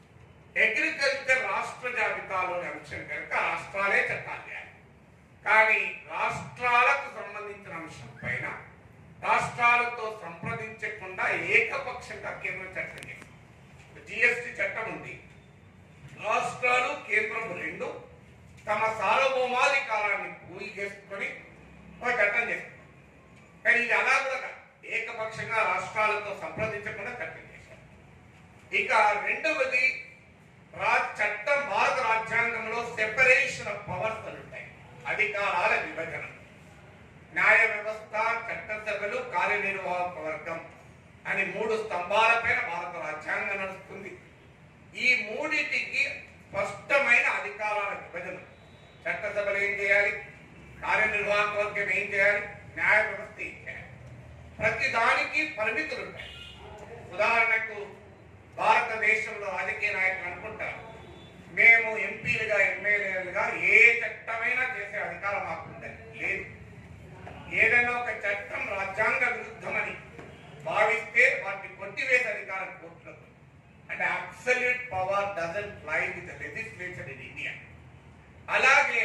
అగ్రికల్చర్ రాష్ట్ర జాబితాలోని అంశం కనుక రాష్ట్రాలే చట్టాలు చేయాలి కానీ రాష్ట్రాలకు సంబంధించిన అంశం పైన రాష్ట్రాలతో సంప్రదించకుండా ఏకపక్షంగా కేంద్రం చట్టం చేస్తుంది జిఎస్టి చట్టం ఉంది రాష్ట్రాలు కేంద్రం రెండు తమ సార్వభౌమాధికారాన్ని పూజ చేసుకొని ఒక చట్టం చేస్తారు కానీ ఇది అలా కూడా కాదు. ఏకపక్షంగా రాష్ట్రాలతో సంప్రదించకుండా చట్టం చేశారు ఇక రెండవది రా చట్టం భారత రాజ్యాంగంలో సెపరేషన్ ఆఫ్ పవర్స్ అని ఉంటాయి అధికారాల విభజన న్యాయ వ్యవస్థ చట్టసభలు కార్యనిర్వాహక వర్గం అని మూడు స్తంభాలపైన భారత రాజ్యాంగం నడుస్తుంది ఈ మూడింటికి స్పష్టమైన అధికారాల విభజన చట్టసభలు ఏం చేయాలి కార్యనిర్వాహక వర్గం ఏం చేయాలి న్యాయ వ్యవస్థ ఏం చేయాలి ప్రతి దానికి పరిమితులు ఉంటాయి ఉదాహరణకు భారతదేశంలో రాజకీయ నాయకులు అనుకుంటారు మేము ఎంపీలుగా ఎమ్మెల్యేలుగా ఏ చట్టమైనా చేసే అధికారం మాకు ఉందని లేదు ఏదైనా ఒక చట్టం రాజ్యాంగ విరుద్ధమని భావిస్తే వాటిని కొట్టివేసే అధికారం కోర్టులకు ఉంది. అంటే absolute power doesn't lie with legislature in India అలాగే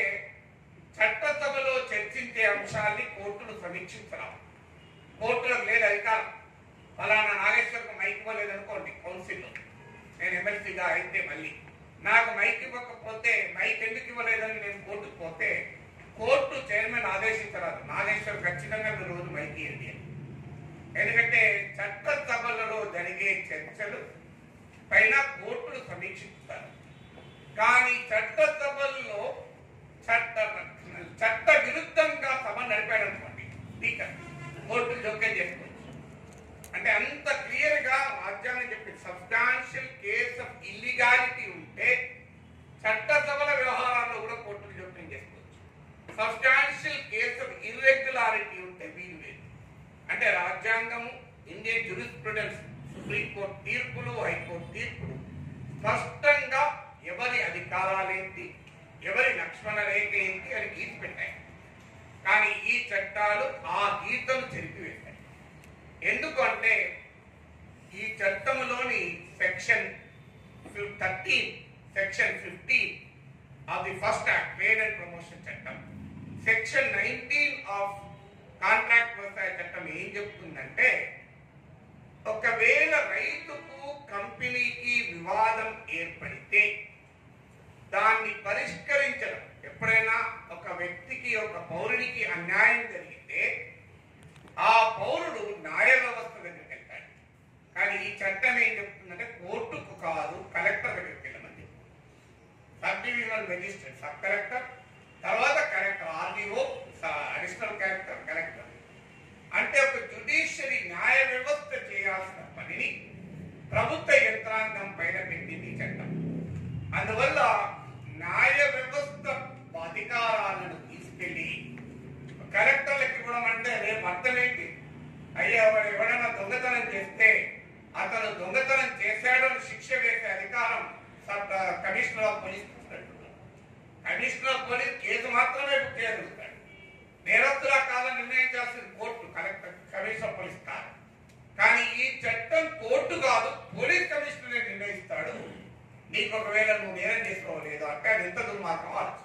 చట్టసభలో చర్చించే అంశాల్ని కోర్టులు సమీక్షించరావు కోర్టులకు లేదు అధికారం ఫలానా నాగేశ్వరకు మైక్ ఇవ్వలేదు అనుకోండి కౌన్సిల్లో నేను ఎమ్మెల్సీగా అయితే మళ్ళీ నాకు మైక్ ఇవ్వకపోతే మైక్ ఎందుకు ఇవ్వలేదని నేను కోర్టుకు పోతే కోర్టు చైర్మన్ ఆదేశించరాదు నాగేశ్వర్ ఖచ్చితంగా మీరు రోజు మైక్ ఇవ్వండి అని ఎందుకంటే చట్టసభలలో జరిగే చర్చలు పైన కోర్టులు సమీక్షిస్తారు కానీ చట్టసభల్లో చట్ట చట్ట విరుద్ధంగా సభ నడిపాడనుకోండి స్పీకర్ కోర్టులు జోక్యం చేసుకోవచ్చు అంటే అంత క్లియర్ గా రాజ్యాంగం చెప్పింది సబ్స్టాన్షియల్ కేస్ ఆఫ్ ఇల్లీగాలిటీ ఉంటే చట్టసభల వ్యవహారాల్లో కూడా కోర్టులు జోక్యం చేసుకోవచ్చు సబ్స్టాన్షియల్ కేస్ ఆఫ్ ఇర్రెగ్యులారిటీ ఉంటే వీలు లేదు అంటే రాజ్యాంగము ఇండియన్ జురిస్ప్రుడెన్స్ సుప్రీంకోర్టు తీర్పులు హైకోర్టు తీర్పులు స్పష్టంగా ఎవరి అధికారాలేంటి ఎవరి లక్ష్మణ రేఖ ఏంటి అని గీసి పెట్టాయి కానీ ఈ చట్టాలు ఆ గీతను చెరిపివేశాయి ఎందుకు అంటే ఈ చట్టంలోని section thirteen section fifteen of the first act trade and promotion చట్టం సెక్షన్ నైన్టీన్ ఆఫ్ కాంట్రాక్ట్ వ్యవసాయ చట్టం ఏం చెప్తుందంటే ఒకవేళ రైతుకు కంపెనీకి వివాదం ఏర్పడితే దాన్ని పరిష్కరించడం ఎప్పుడైనా ఒక వ్యక్తికి ఒక పౌరుడికి అన్యాయం జరిగితే ఆ పౌరుడు న్యాయ వ్యవస్థ దగ్గరికి వెళ్తాడు కానీ ఈ చట్టం ఏం చెప్తుందంటే కోర్టుకు కాదు కలెక్టర్ దగ్గరికి వెళ్ళమని చెప్తుంది sub divisional magistrate sub collector తర్వాత collector RDO additional collector collector అంటే ఒక జ్యుడిషియరీ న్యాయ వ్యవస్థ చేయాల్సిన పనిని ప్రభుత్వ యంత్రాంగం పైన పెట్టింది ఈ చట్టం అందువల్ల న్యాయ వ్యవస్థ అధికారాలను తీసుకెళ్లి కలెక్టర్లకు ఇవ్వడం అంటే రేపు అర్థమేంటి అయ్యా వాడు ఎవడైనా దొంగతనం చేస్తే అతను దొంగతనం చేశాడని శిక్ష వేసే అధికారం sub commissioner of police commissioner of police కేసు మాత్రమే బుక్ చేయగలుగుతాడు నేరస్తులా కాదని నిర్ణయించాల్సిన court collector commissioner of police కాదు కానీ ఈ చట్టం కోర్టు కాదు పోలీస్ కమిషనరే నిర్ణయిస్తాడు నీకు ఒకవేళ నువ్వు నేరం చేసుకోవలేదు అంటే అది ఎంత దుర్మార్గం ఆలోచించు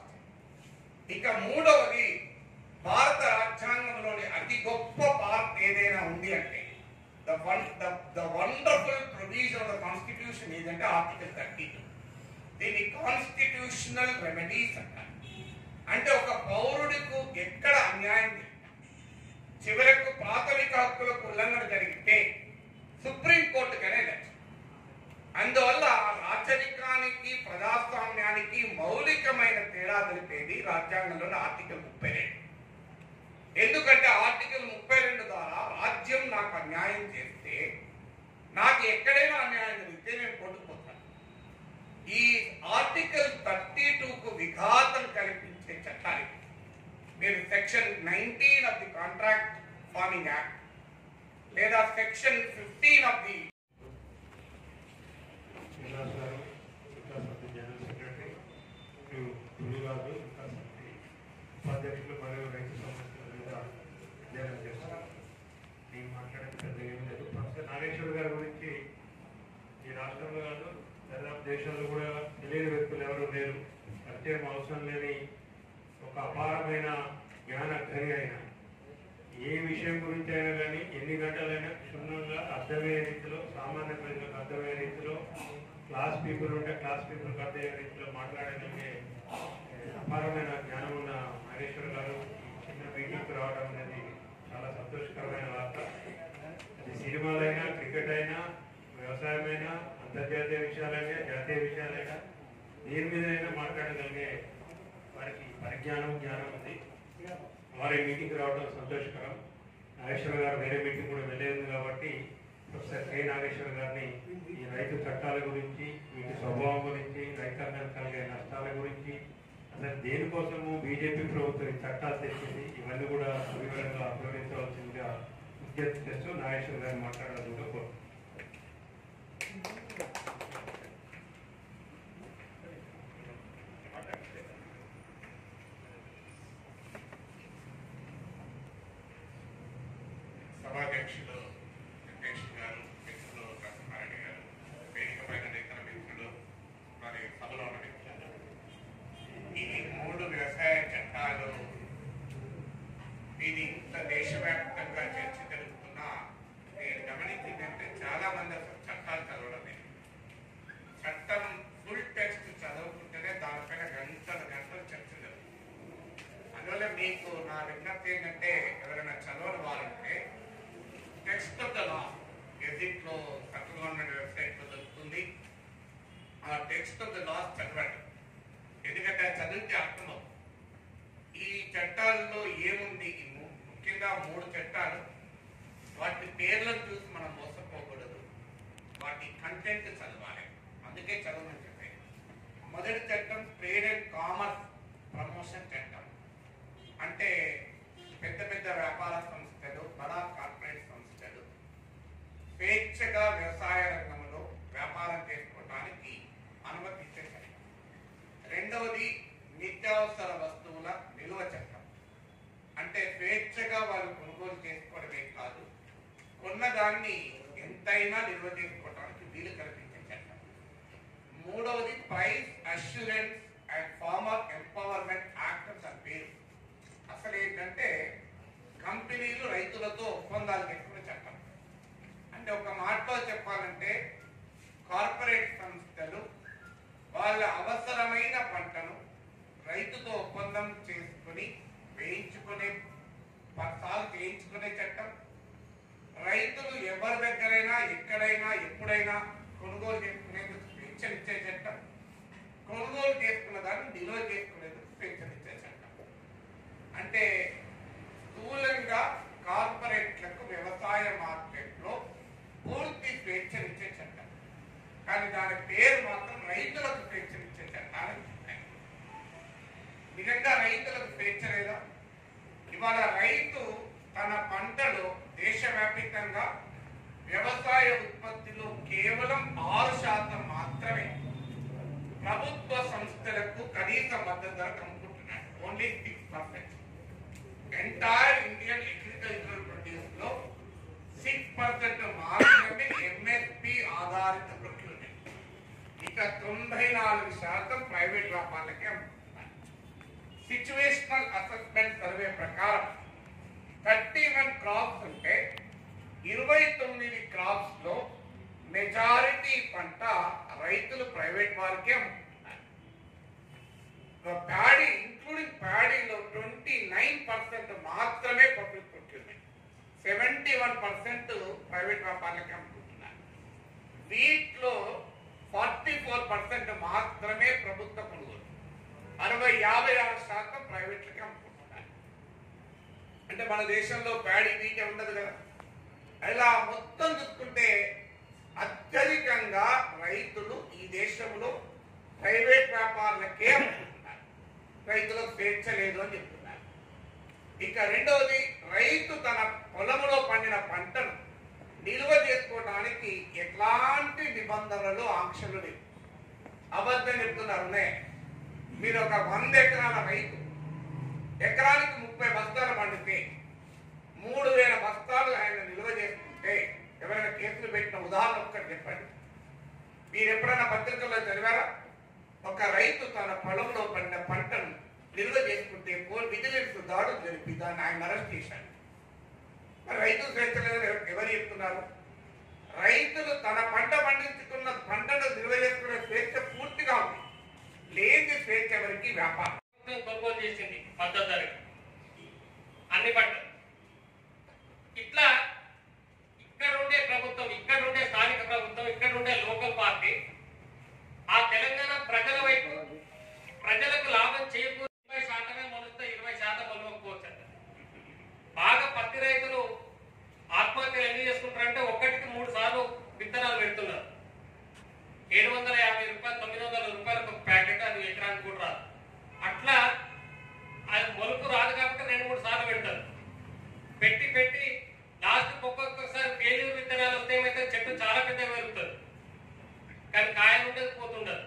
ఇక మూడవది భారత రాజ్యాంగంలోని అతి గొప్ప పార్ట్ ఏదైనా ఉంది అంటే the one the wonderful provision of the constitution ఏదంటే ఆర్టికల్ థర్టీ టూ దీన్ని కాన్స్టిట్యూషనల్ రెమెడీస్ అంటారు అంటే ఒక పౌరుడికు ఎక్కడ అన్యాయం జరిగినా చివరకు ప్రాథమిక హక్కులకు ఉల్లంఘన జరిగితే సుప్రీంకోర్టుకనే లక్ష్యం అందువల్ల రాచరికానికి ప్రజాస్వామ్యానికి మౌలికమైన తేడా తెలిపేది రాజ్యాంగంలోని ఆర్టికల్ ముప్పై రెండు ఎందుకంటే ఆర్టికల్ ముప్పై రెండు ద్వారా రాజ్యం నాకు అన్యాయం చేస్తే నాకు ఎక్కడైనా అన్యాయం జరిగితే నేను కొట్టుకుపోతాను ఈ ఆర్టికల్ థర్టీ టూకు విఘాతం కల్పించే చట్టాలు ఇవి. మీరు section nineteen of the contract farming act లేదా సెక్షన్ ఫిఫ్టీన్ ఆఫ్ ది దేశంలో కూడా తెలియని వ్యక్తులు ఎవరు లేరు పరిచయం అవసరం లేని ఒక అపారమైన జ్ఞాన ధని అయిన ఏ విషయం గురించి అయినా కానీ ఎన్ని గంటలైనా క్షుణ్ణంగా అర్థమయ్యే రీతిలో సామాన్య ప్రజలకు అర్థమయ్యే రీతిలో క్లాస్ పీపుల్ ఉంటే క్లాస్ పీపుల్కి అర్థమయ్యే రీతిలో మాట్లాడగలిగే ఏ, అపారమైన జ్ఞానం ఉన్న నాగేశ్వర్ గారు ఈ చిన్న మీటింగ్కి రావడం అనేది చాలా సంతోషకరమైన వార్త అది సినిమాలైనా క్రికెట్ అయినా వ్యవసాయమైనా అంతర్జాతీయ విషయాలైనా జాతీయ విషయాలైనా దేని మీదైనా మాట్లాడగలిగే వారికి పరిజ్ఞానం జ్ఞానం ఉంది వారి మీటింగ్కి రావడం సంతోషకరం నాగేశ్వర గారు వేరే మీటింగ్ కూడా వెళ్ళేది కాబట్టి ప్రొఫెసర్ కె నాగేశ్వర గారిని ఈ రైతు చట్టాల గురించి వీటి స్వభావం గురించి రైతాంగానికి కలిగే నష్టాల గురించి అసలు దేనికోసము బీజేపీ ప్రభుత్వం ఈ చట్టాలు తెచ్చింది ఇవన్నీ కూడా వివరంగా వివరించవలసిందిగా విజ్ఞప్తి చేస్తూ నాగేశ్వర గారిని మాట్లాడాలని కోరుతున్నాను సభాధ్యక్షులు వెంకటేష్ గారు మిత్రులు లక్ష్మారెడ్డి గారు వేదిక పైన ఇతర మిత్రులు మరి సభలో ఉన్న మిత్రులు ఈ మూడు వ్యవసాయ చట్టాలు ఇది ఇంత దేశవ్యాప్తంగా చర్చ జరుగుతున్నా నేను గమనించిందంటే చాలా మంది అసలు చట్టాలు చదవడం లేదు చట్టం ఫుల్ టెక్స్ట్ చదువుకుంటేనే దానిపైన గంటలు గంటలు చర్చ జరుగుతుంది అందువల్ల మీకు నా విజ్ఞప్తి ఏంటంటే ఎవరైనా చదవని వారంటే టెక్స్ట్ ఆఫ్ ద లా గెజిట్లో సెంట్రల్ గవర్నమెంట్ వెబ్సైట్లో దొరుకుతుంది ఆ టెక్స్ట్ ఆఫ్ ద లాస్ చదవండి ఎందుకంటే అది చదివితే అర్థమవుతుంది ఈ చట్టాల్లో ఏముంది ఈ ము- ముఖ్యంగా మూడు చట్టాలు వాటి పేర్లను చూసి మనం మోసపోకూడదు వాటి కంటెంట్ చదవాలి అందుకే చదవమని చెప్పాను మొదటి చట్టం ట్రేడ్ అండ్ కామర్స్ ప్రమోషన్ చట్టం అంటే పెద్ద పెద్ద వ్యాపార సంస్థలు బడా కార్పొరేట్ సంస్థలు స్వేచ్ఛగా వ్యవసాయ రంగంలో వ్యాపారం చేసుకోవడానికి అనుమతి ఇచ్చే చట్టం రెండవది నిత్యావసర వస్తువుల నిల్వ చట్టం అంటే స్వేచ్ఛగా వాళ్ళు కొనుగోలు చేసుకోవడమే కాదు కొన్నదాన్ని ఎంతైనా నిల్వ చేసుకోవడానికి వీలు కల్పించే చట్టం మూడవది price assurance and farmer empowerment act అని పేరు అసలు ఏంటంటే కంపెనీలు రైతులతో ఒప్పందాలు పెట్టుకునే చట్టం అంటే ఒక మాటలో చెప్పాలంటే కార్పొరేట్ సంస్థలు వాళ్ళ అవసరమైన పంటను రైతుతో ఒప్పందం చేసుకుని వేయించుకునే ప- సాగు చేయించుకునే చట్టం రైతులు ఎవరి దగ్గరైనా ఎక్కడైనా ఎప్పుడైనా కొనుగోలు చేసుకునేందుకు స్వేచ్ఛనిచ్చే చట్టం కొనుగోలు చేసుకున్న దాన్ని నిల్వ చేసుకునేందుకు స్వేచ్ఛనిచ్చే చట్టం అంటే స్థూలంగా కార్పొరేట్లకు వ్యవసాయ మార్కెట్లో పూర్తి స్వేచ్ఛనిచ్చే చట్టం కానీ దాని పేరు మాత్రం రైతులకు స్వేచ్ఛనిచ్చే చట్టాలని ఉన్నాయి. నిజంగా రైతులకు స్వేచ్ఛ లేదా ఇవాళ రైతు తన పంటలో దేశవ్యాప్తంగా వ్యవసాయ ఉత్పత్తిలో కేవలం ఆరు శాతం మాత్రమే ప్రభుత్వ సంస్థలకు కనీస మద్దతు ధర కమ్ముకుంటున్నాడు only six percent entire Indian agricultural produce లో సిక్స్ పర్సెంట్ మాత్రమే ఎంఎస్పి ఆధారిత ప్రొక్యూర్మెంట్ ఇక తొంభై నాలుగు శాతం ప్రైవేట్ వ్యాపారులకే అమ్ముతున్నారు సిచ్యువేషనల్ అసెస్మెంట్ సర్వే ప్రకారం థర్టీ వన్ క్రాప్స్ ఉంటే ఇరవై తొమ్మిది క్రాప్స్ లో మెజారిటీ పంట రైతులు ప్రైవేట్ వారికే అమ్ముతున్నారు ప్యాడీ ఇంక్లూడింగ్ ప్యాడీలో ట్వంటీ నైన్ పర్సెంట్ మాత్రమే public procurement seventy one percent private వ్యాపారులకి అమ్ముకుంటున్నారు వీటిలో ఫార్టీ ఫోర్ పర్సెంట్ మాత్రమే ప్రభుత్వ కొనుగోలు అరవై యాభై ఆరు శాతం ప్రైవేట్లకి అమ్ముకుంటున్నారు అంటే మన దేశంలో ప్యాడీ వీటే ఉండదు కదా ఇలా మొత్తం చూసుకుంటే అత్యధికంగా రైతులు ఈ దేశంలో ప్రైవేట్ వ్యాపారులకే అమ్ముకుంటున్నారు రైతులకు స్వేచ్ఛ లేదు అని చెప్తున్నారు ఇక రెండవది రైతు తన పొలంలో పండిన పంటను నిల్వ చేసుకోవడానికి ఎట్లాంటి నిబంధనలు ఆంక్షలు లేవు అబద్ధం చెప్తున్నారు ఉన్నాయి. మీరు ఒక వంద ఎకరాల రైతు ఎకరానికి ముప్పై బస్తాలు పండితే మూడు వేల బస్తాలు ఆయన నిల్వ చేసుకుంటే ఎవరైనా కేసులు పెట్టిన ఉదాహరణ ఒక్కటి చెప్పండి మీరు ఎప్పుడైనా పత్రికల్లో చదివారా ఒక రైతు తన పొలంలో పండిన పంటను నిల్వ చేసుకుంటే పోల్ విజిలెన్స్ దాడులు జరిపి దాన్ని ఆయన అరెస్ట్ చేశాడు మరి రైతు స్వేచ్ఛ లేదని ఎవ- ఎవరు చెప్తున్నారు రైతులు తన పంట పండించుకున్న పంటను నిల్వ చేసుకునే స్వేచ్ఛ పూర్తిగా ఉంది లేని స్వేచ్ఛ ఎవరికి వ్యాపారం ప్రభుత్వం కొనుగోలు చేసింది మద్దతు ధరకు అన్ని పంటలు ఇట్లా ఇక్కడ ఉండే ప్రభుత్వం ఇక్కడ ఉండే స్థానిక ప్రభుత్వం ఇక్కడ ఉండే లోకల్ పార్టీ ఆ తెలంగాణ ప్రజల వైపు ప్రజలకు లాభం చేకూరు ఇరవై శాతమే మొలుస్తే ఇరవై శాతం మొలవకపోవచ్చు బాగా పత్తి రైతులు ఆత్మహత్యలు ఎన్ని చేసుకుంటారంటే ఒకటికి మూడు సార్లు విత్తనాలు పెడుతున్నారు ఏడు వందల యాభై రూపాయలు తొమ్మిది వందల రూపాయలకు ఒక ప్యాకెట్ అది ఎకరానికి కూడా రాదు అట్లా అది మొలుపు రాదు కాబట్టి రెండు మూడు సార్లు పెడతారు పెట్టి పెట్టి లాస్ట్ ఒక్కొక్కసారి ఫెయిల్యూర్ విత్తనాలు వస్తే ఏమైతే చెట్టు చాలా పెద్ద పెరుగుతుంది కానీ కాయలు ఉండదు పోతుండదు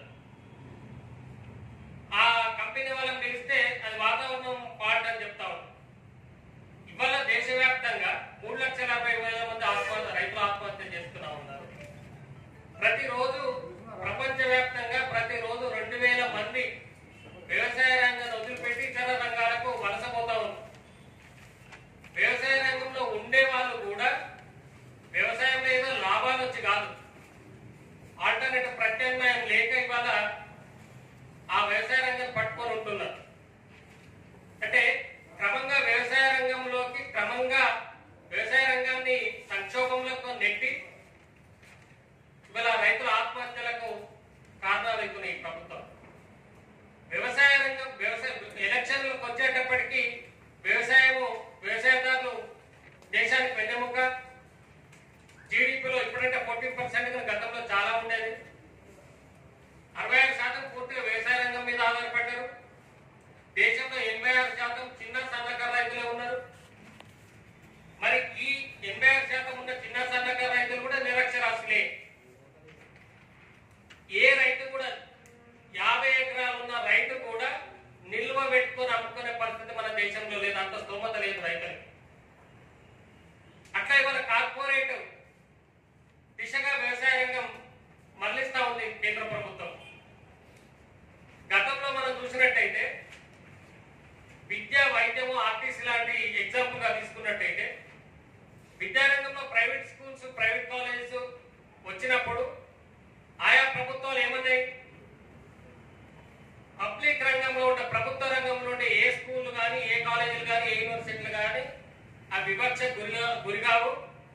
ఆ కంపెనీ వాళ్ళని పిలిస్తే అది వాతావరణం పాడు అని చెప్తా ఉంటారు ఇవాళ దేశవ్యాప్తంగా మూడు లక్షల అరవై వేల మంది ఆత్మహత్య రైతులు ఆత్మహత్య చేస్తున్నా ఉన్నారు ప్రతిరోజు ప్రపంచవ్యాప్తంగా ప్రతిరోజు రెండు వేల మంది వ్యవసాయ రంగాన్ని వదిలిపెట్టి ఇతర రంగాలకు వలసపోతా ఉన్నారు వ్యవసాయ రంగంలో ఉండే వాళ్ళు కూడా వ్యవసాయంలో ఏదో లాభాలు వచ్చి కాదు ఆల్టర్నేటివ్ ప్రత్యామ్నాయం లేక ఇవాళ ఆ వ్యవసాయ రంగాన్ని పట్టుకొని ఉంటున్నారు అంటే క్రమంగా వ్యవసాయ రంగంలోకి క్రమంగా వ్యవసాయ రంగాన్ని సంక్షోభంలోకి నెట్టి ఇవాళ రైతుల ఆత్మహత్యలకు కారణాలు అవుతున్నాయి ఈ ప్రభుత్వం వ్యవసాయ రంగం వ్యవసాయ ఎలక్షన్లకు వచ్చేటప్పటికి వ్యవసాయము వ్యవసాయదారులు దేశానికి వెన్నెముక జీడిపిలో ఇప్పుడంటే ఫోర్టీన్ పర్సెంట్ గతంలో చాలా ఉండేది అరవై ఆరు శాతం పూర్తిగా వ్యవసాయ రంగం మీద ఆధారపడ్డారు దేశంలో ఎనభై ఆరు శాతం చిన్న సన్నకారు రైతులే ఉన్నారు మరి ఈ ఎనభై ఆరు శాతం ఉన్న చిన్న సన్నకారు రైతులు కూడా నిరక్షరాస్యులే ఏ రైతు కూడా యాభై ఎకరాలు ఉన్న రైతు కూడా నిల్వ పెట్టుకొని అమ్ముకునే పరిస్థితి మన దేశంలో లేదు అంత స్తోమత లేదు రైతులకి అట్లా ఇవాళ కార్పొరేట్ దిశగా వ్యవసాయ రంగం మళ్లిస్తా ఉంది కేంద్ర ప్రభుత్వం గతంలో మనం చూసినట్టయితే విద్య వైద్యము ఆర్టీసీ లాంటి ఎగ్జాంపుల్ గా తీసుకున్నట్టయితే విద్యారంగంలో ప్రైవేట్ స్కూల్స్ ప్రైవేట్ కాలేజెస్ వచ్చినప్పుడు ఆయా ప్రభుత్వాలు ఏమన్నాయి పబ్లిక్ రంగంలో ఉండే ప్రభుత్వ రంగంలో ఉండే ఏ స్కూల్ కానీ ఏ కాలేజీలు కానీ ఏ యూనివర్సిటీలు కానీ ఆ వివక్ష గురిగా గురిగావు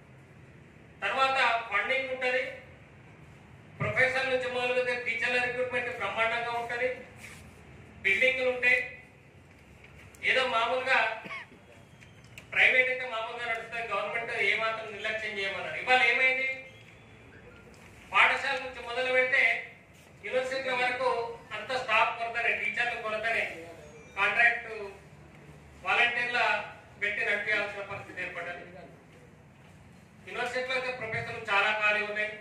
తర్వాత ఫండింగ్ ఉంటది ప్రొఫెసర్ నుంచి మొదలుగా టీచర్ల రిక్రూట్మెంట్ బ్రహ్మాండంగా ఉంటది బిల్డింగ్లు ఉంటాయి ఏదో మామూలుగా ప్రైవేట్ అయితే మామూలుగా నడుస్తుంది గవర్నమెంట్ ఏమాత్రం నిర్లక్ష్యం చేయమన్నారు ఇవాళ ఏమైంది పాఠశాల నుంచి మొదలు పెడితే యూనివర్సిటీల వరకు అంత స్టాఫ్ కొరతనే టీచర్ల కొరతనే కాంట్రాక్ట్ వాలంటీర్ల పెట్టి నడిపించాల్సిన పరిస్థితి ఏర్పడ్డది యూనివర్సిటీలో అయితే ప్రొఫెసర్లు చాలా ఖాళీ ఉన్నాయి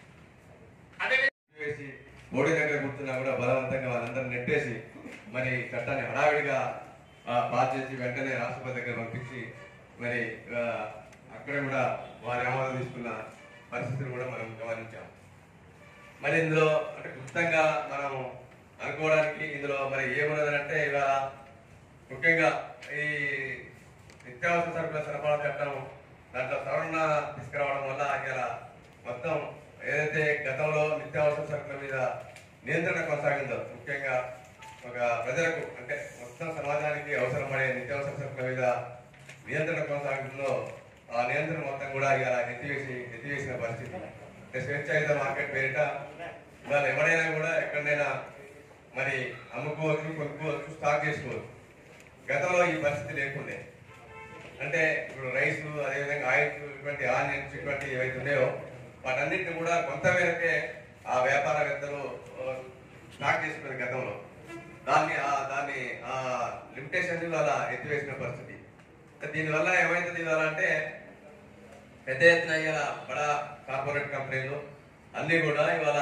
అదే వేసి మోడీ దగ్గర కూర్చున్నా కూడా బలవంతంగా వాళ్ళందరినీ నెట్టేసి మరి చట్టాన్ని హడావిడిగా ఆ, పాస్ చేసి వెంటనే రాష్ట్రపతి దగ్గర పంపించి మరి ఆ, అక్కడ కూడా వారి ఆమోదం తీసుకున్న పరిస్థితులు కూడా మనం గమనించాం మరి ఇందులో అంటే క్లుప్తంగా మనం అనుకోవడానికి ఇందులో మరి ఏమున్నదంటే ఇవాళ ముఖ్యంగా ఈ నిత్యావసర సరుకుల సరఫరా చట్టం దాంట్లో సవరణ తీసుకురావడం వల్ల ఇలా మొత్తం ఏదైతే గతంలో నిత్యావసర సరుకుల మీద నియంత్రణ కొనసాగిందో ముఖ్యంగా ఒక ప్రజలకు అంటే మొత్తం సమాజానికి అవసరపడే నిత్యావసర సరుకుల మీద నియంత్రణ కొనసాగుతుందో ఆ నియంత్రణ మొత్తం కూడా ఇలా ఎత్తివేసి ఎత్తివేసిన పరిస్థితి అంటే స్వేచ్ఛాయుత మార్కెట్ పేరిట ఇవాళ ఎవరైనా కూడా ఎక్కడైనా మరి అమ్ముకోవచ్చు కొనుక్కోవచ్చు స్టాక్ చేసుకోవచ్చు గతంలో ఈ పరిస్థితి లేకుండే అంటే ఇప్పుడు రైస్ అదేవిధంగా ఆయిల్స్ ఇటువంటి ఆనియన్స్ ఇటువంటి ఏవైతే ఉన్నాయో వాటన్నిటిని కూడా కొంత మేరకే ఆ వ్యాపారవేత్తలు ఆ, స్టాక్ చేసుకునే గతంలో దాన్ని ఆ దాన్ని ఆ లిమిటేషన్ అలా ఎత్తివేసిన పరిస్థితి దీనివల్ల ఏమైతుంది ఇవాళ అంటే పెద్ద ఎత్తున ఇవాళ బడా కార్పొరేట్ కంపెనీలు అన్ని కూడా ఇవాళ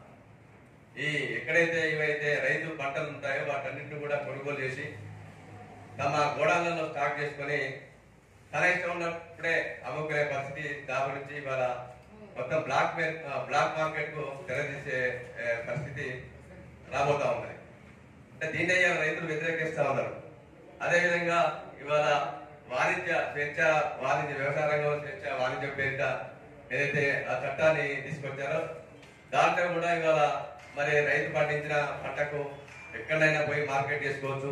ఈ ఎక్కడైతే ఇవైతే రైతు పంటలు ఉంటాయో వాటన్నింటిని కూడా కొనుగోలు చేసి తమ గోడాలలో స్టాక్ చేసుకొని తన ఇష్టం ఉన్నప్పుడే అమ్ముకునే పరిస్థితి దాని నుంచి ఇవాళ మొత్తం బ్లాక్ మే- ఆ, బ్లాక్ మార్కెట్ కు తెరదీసే ఏ, పరిస్థితి రాబోతా ఉన్నది అంటే దీన్ని ఇవాళ రైతులు వ్యతిరేకిస్తా ఉన్నారు అదేవిధంగా ఇవాళ వాణిజ్య స్వేచ్ఛ వాణిజ్య వ్యవసాయ రంగంలో స్వేచ్ఛ వాణిజ్య పేరిట ఏదైతే ఆ చట్టాన్ని తీసుకొచ్చారో దాంట్లో కూడా ఇవాళ మరి రైతు పండించిన పంటకు ఎక్కడైనా పోయి మార్కెట్ చేసుకోవచ్చు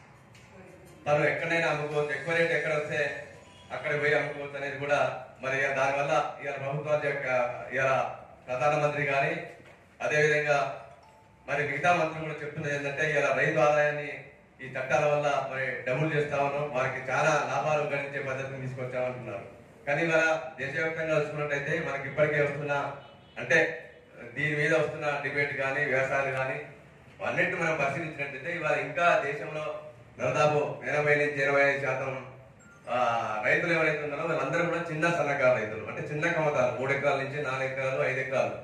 తను ఎక్కడైనా అమ్ముకోవచ్చు ఎక్కువ రేట్ ఎక్కడ వస్తే అక్కడ పోయి అమ్ముకోవచ్చు అనేది కూడా మరి ఇక దానివల్ల ఇవాళ ప్రభుత్వాల యొక్క ఇవాళ ప్రధానమంత్రి కానీ అదేవిధంగా మరి మిగతా మంత్రులు కూడా చెప్తున్నది ఏంటంటే ఇవాళ రైతు ఆదాయాన్ని ఈ చట్టాల వల్ల మరి డబుల్ చేస్తా ఉన్నాం వారికి చాలా లాభాలు గణించే పద్ధతిని తీసుకొచ్చామంటున్నారు కానీ మన దేశవ్యాప్తంగా చూసుకున్నట్టయితే మనకి ఇప్పటికే వస్తున్న అంటే దీని మీద వస్తున్న డిబేట్ కానీ వ్యవసాయాలు కానీ అన్నింటి మనం పరిశీలించినట్లయితే ఇవాళ ఇంకా దేశంలో దాదాపు ఎనభై నుంచి ఇరవై ఐదు శాతం ఆ, రైతులు ఎవరైతే ఉన్నారో వాళ్ళందరూ కూడా చిన్న సన్నకారు రైతులు అంటే చిన్న కమతాలు మూడు ఎకరాల నుంచి నాలుగు ఎకరాలు ఐదు ఎకరాలు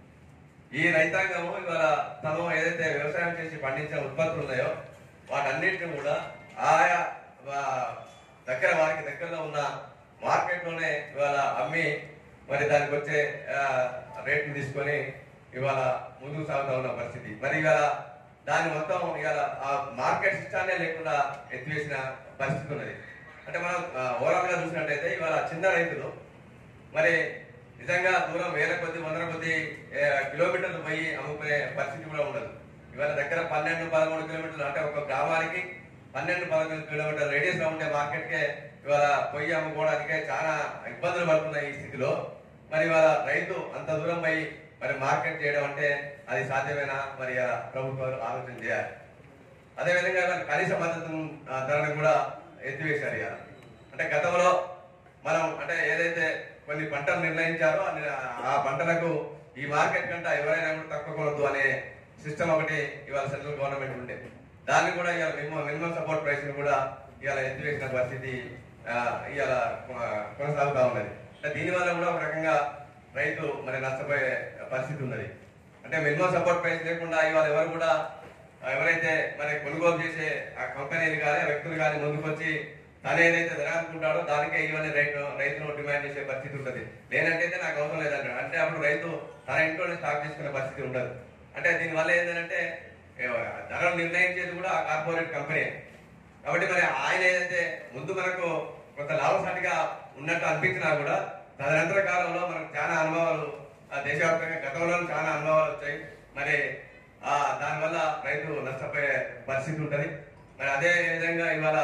ఈ రైతాంగము ఇవాళ తను ఏదైతే వ్యవసాయం చేసి పండించిన ఉత్పత్తులు ఉన్నాయో వాటన్నిటిని కూడా ఆయా వా- దగ్గర వారికి దగ్గరలో ఉన్న మార్కెట్ లోనే ఇవాళ అమ్మి మరి దానికి వచ్చే ఆ, రేట్ని తీసుకొని ఇవాళ ముందుకు సాగుతా ఉన్న పరిస్థితి మరి ఇవాళ దాని మొత్తం ఇవాళ ఆ మార్కెట్ సిస్టానే లేకుండా ఎత్తివేసిన పరిస్థితి ఉన్నది అంటే మనం ఓవరాల్ గా చూసినట్టయితే ఇవాళ చిన్న రైతులు మరి నిజంగా దూరం వేల కొద్ది వందల కొద్ది ఏ, కిలోమీటర్లు పోయి అమ్ముకునే పరిస్థితి కూడా ఉండదు ఇవాళ దగ్గర పన్నెండు పదమూడు కిలోమీటర్లు అంటే ఒక గ్రామానికి పన్నెండు పదమూడు కిలోమీటర్ల రేడియస్ లో ఉండే మార్కెట్ కే ఇవాళ పొయ్యి అమ్ముకోవడానికే చాలా ఇబ్బందులు పడుతున్నాయి ఈ స్థితిలో మరి ఇవాళ రైతు అంత దూరం పోయి మరి మార్కెట్ చేయడం అంటే అది సాధ్యమేనా మరి ఆ ప్రభుత్వాలు ఆలోచన చేయాలి అదేవిధంగా ఇవాళ కనీస మద్దతు ఆ, ధరను కూడా ఎత్తివేశారు ఇవాళ అంటే గతంలో మనం అంటే ఏదైతే కొన్ని పంటలు నిర్ణయించారో అన్ని- ఆ పంటలకు ఈ మార్కెట్ కంటే ఎవరైనా కూడా తక్కువ కొనొద్దు అనే సిస్టమ్ ఒకటి ఇవాళ సెంట్రల్ గవర్నమెంట్ ఉండే దాన్ని కూడా ఇవాళ మినిమం మినిమం సపోర్ట్ ప్రైస్ కూడా ఇవాళ ఎత్తివేసిన పరిస్థితి ఆ, ఇవాళ కొ- కొనసాగుతా ఉన్నది అంటే దీనివల్ల కూడా ఒక రకంగా రైతు మరి నష్టపోయే పరిస్థితి ఉన్నది అంటే మినిమం సపోర్ట్ ప్రైస్ లేకుండా ఇవాళ ఎవరు కూడా ఆ, ఎవరైతే మరి కొనుగోలు చేసే ఆ కంపెనీలు కానీ ఆ వ్యక్తులు కానీ ముందుకొచ్చి తను ఏదైతే ధర అనుకుంటాడో దానికే ఇవన్నీ రైతు రైతును డిమాండ్ చేసే పరిస్థితి ఉంటుంది నేనంటే నాకు అవసరం లేదంటాడు అంటే అప్పుడు రైతు తన ఇంట్లోనే స్టాక్ చేసుకునే పరిస్థితి ఉండదు అంటే దీనివల్ల ఏంటంటే ఏ, ధరలు నిర్ణయించేది కూడా ఆ కార్పొరేట్ కంపెనీ కాబట్టి మరి ఆయన ఏదైతే ముందు మనకు కొంత లాభసాటిగా ఉన్నట్టు అనిపించినా కూడా తదనంతర కాలంలో మనకు చాలా అనుభవాలు ఆ దేశవ్యాప్తంగా గతంలో చాలా అనుభవాలు వచ్చాయి మరి ఆ దానివల్ల రైతు నష్టపోయే పరిస్థితి ఉంటది మరి అదే విధంగా ఇవాళ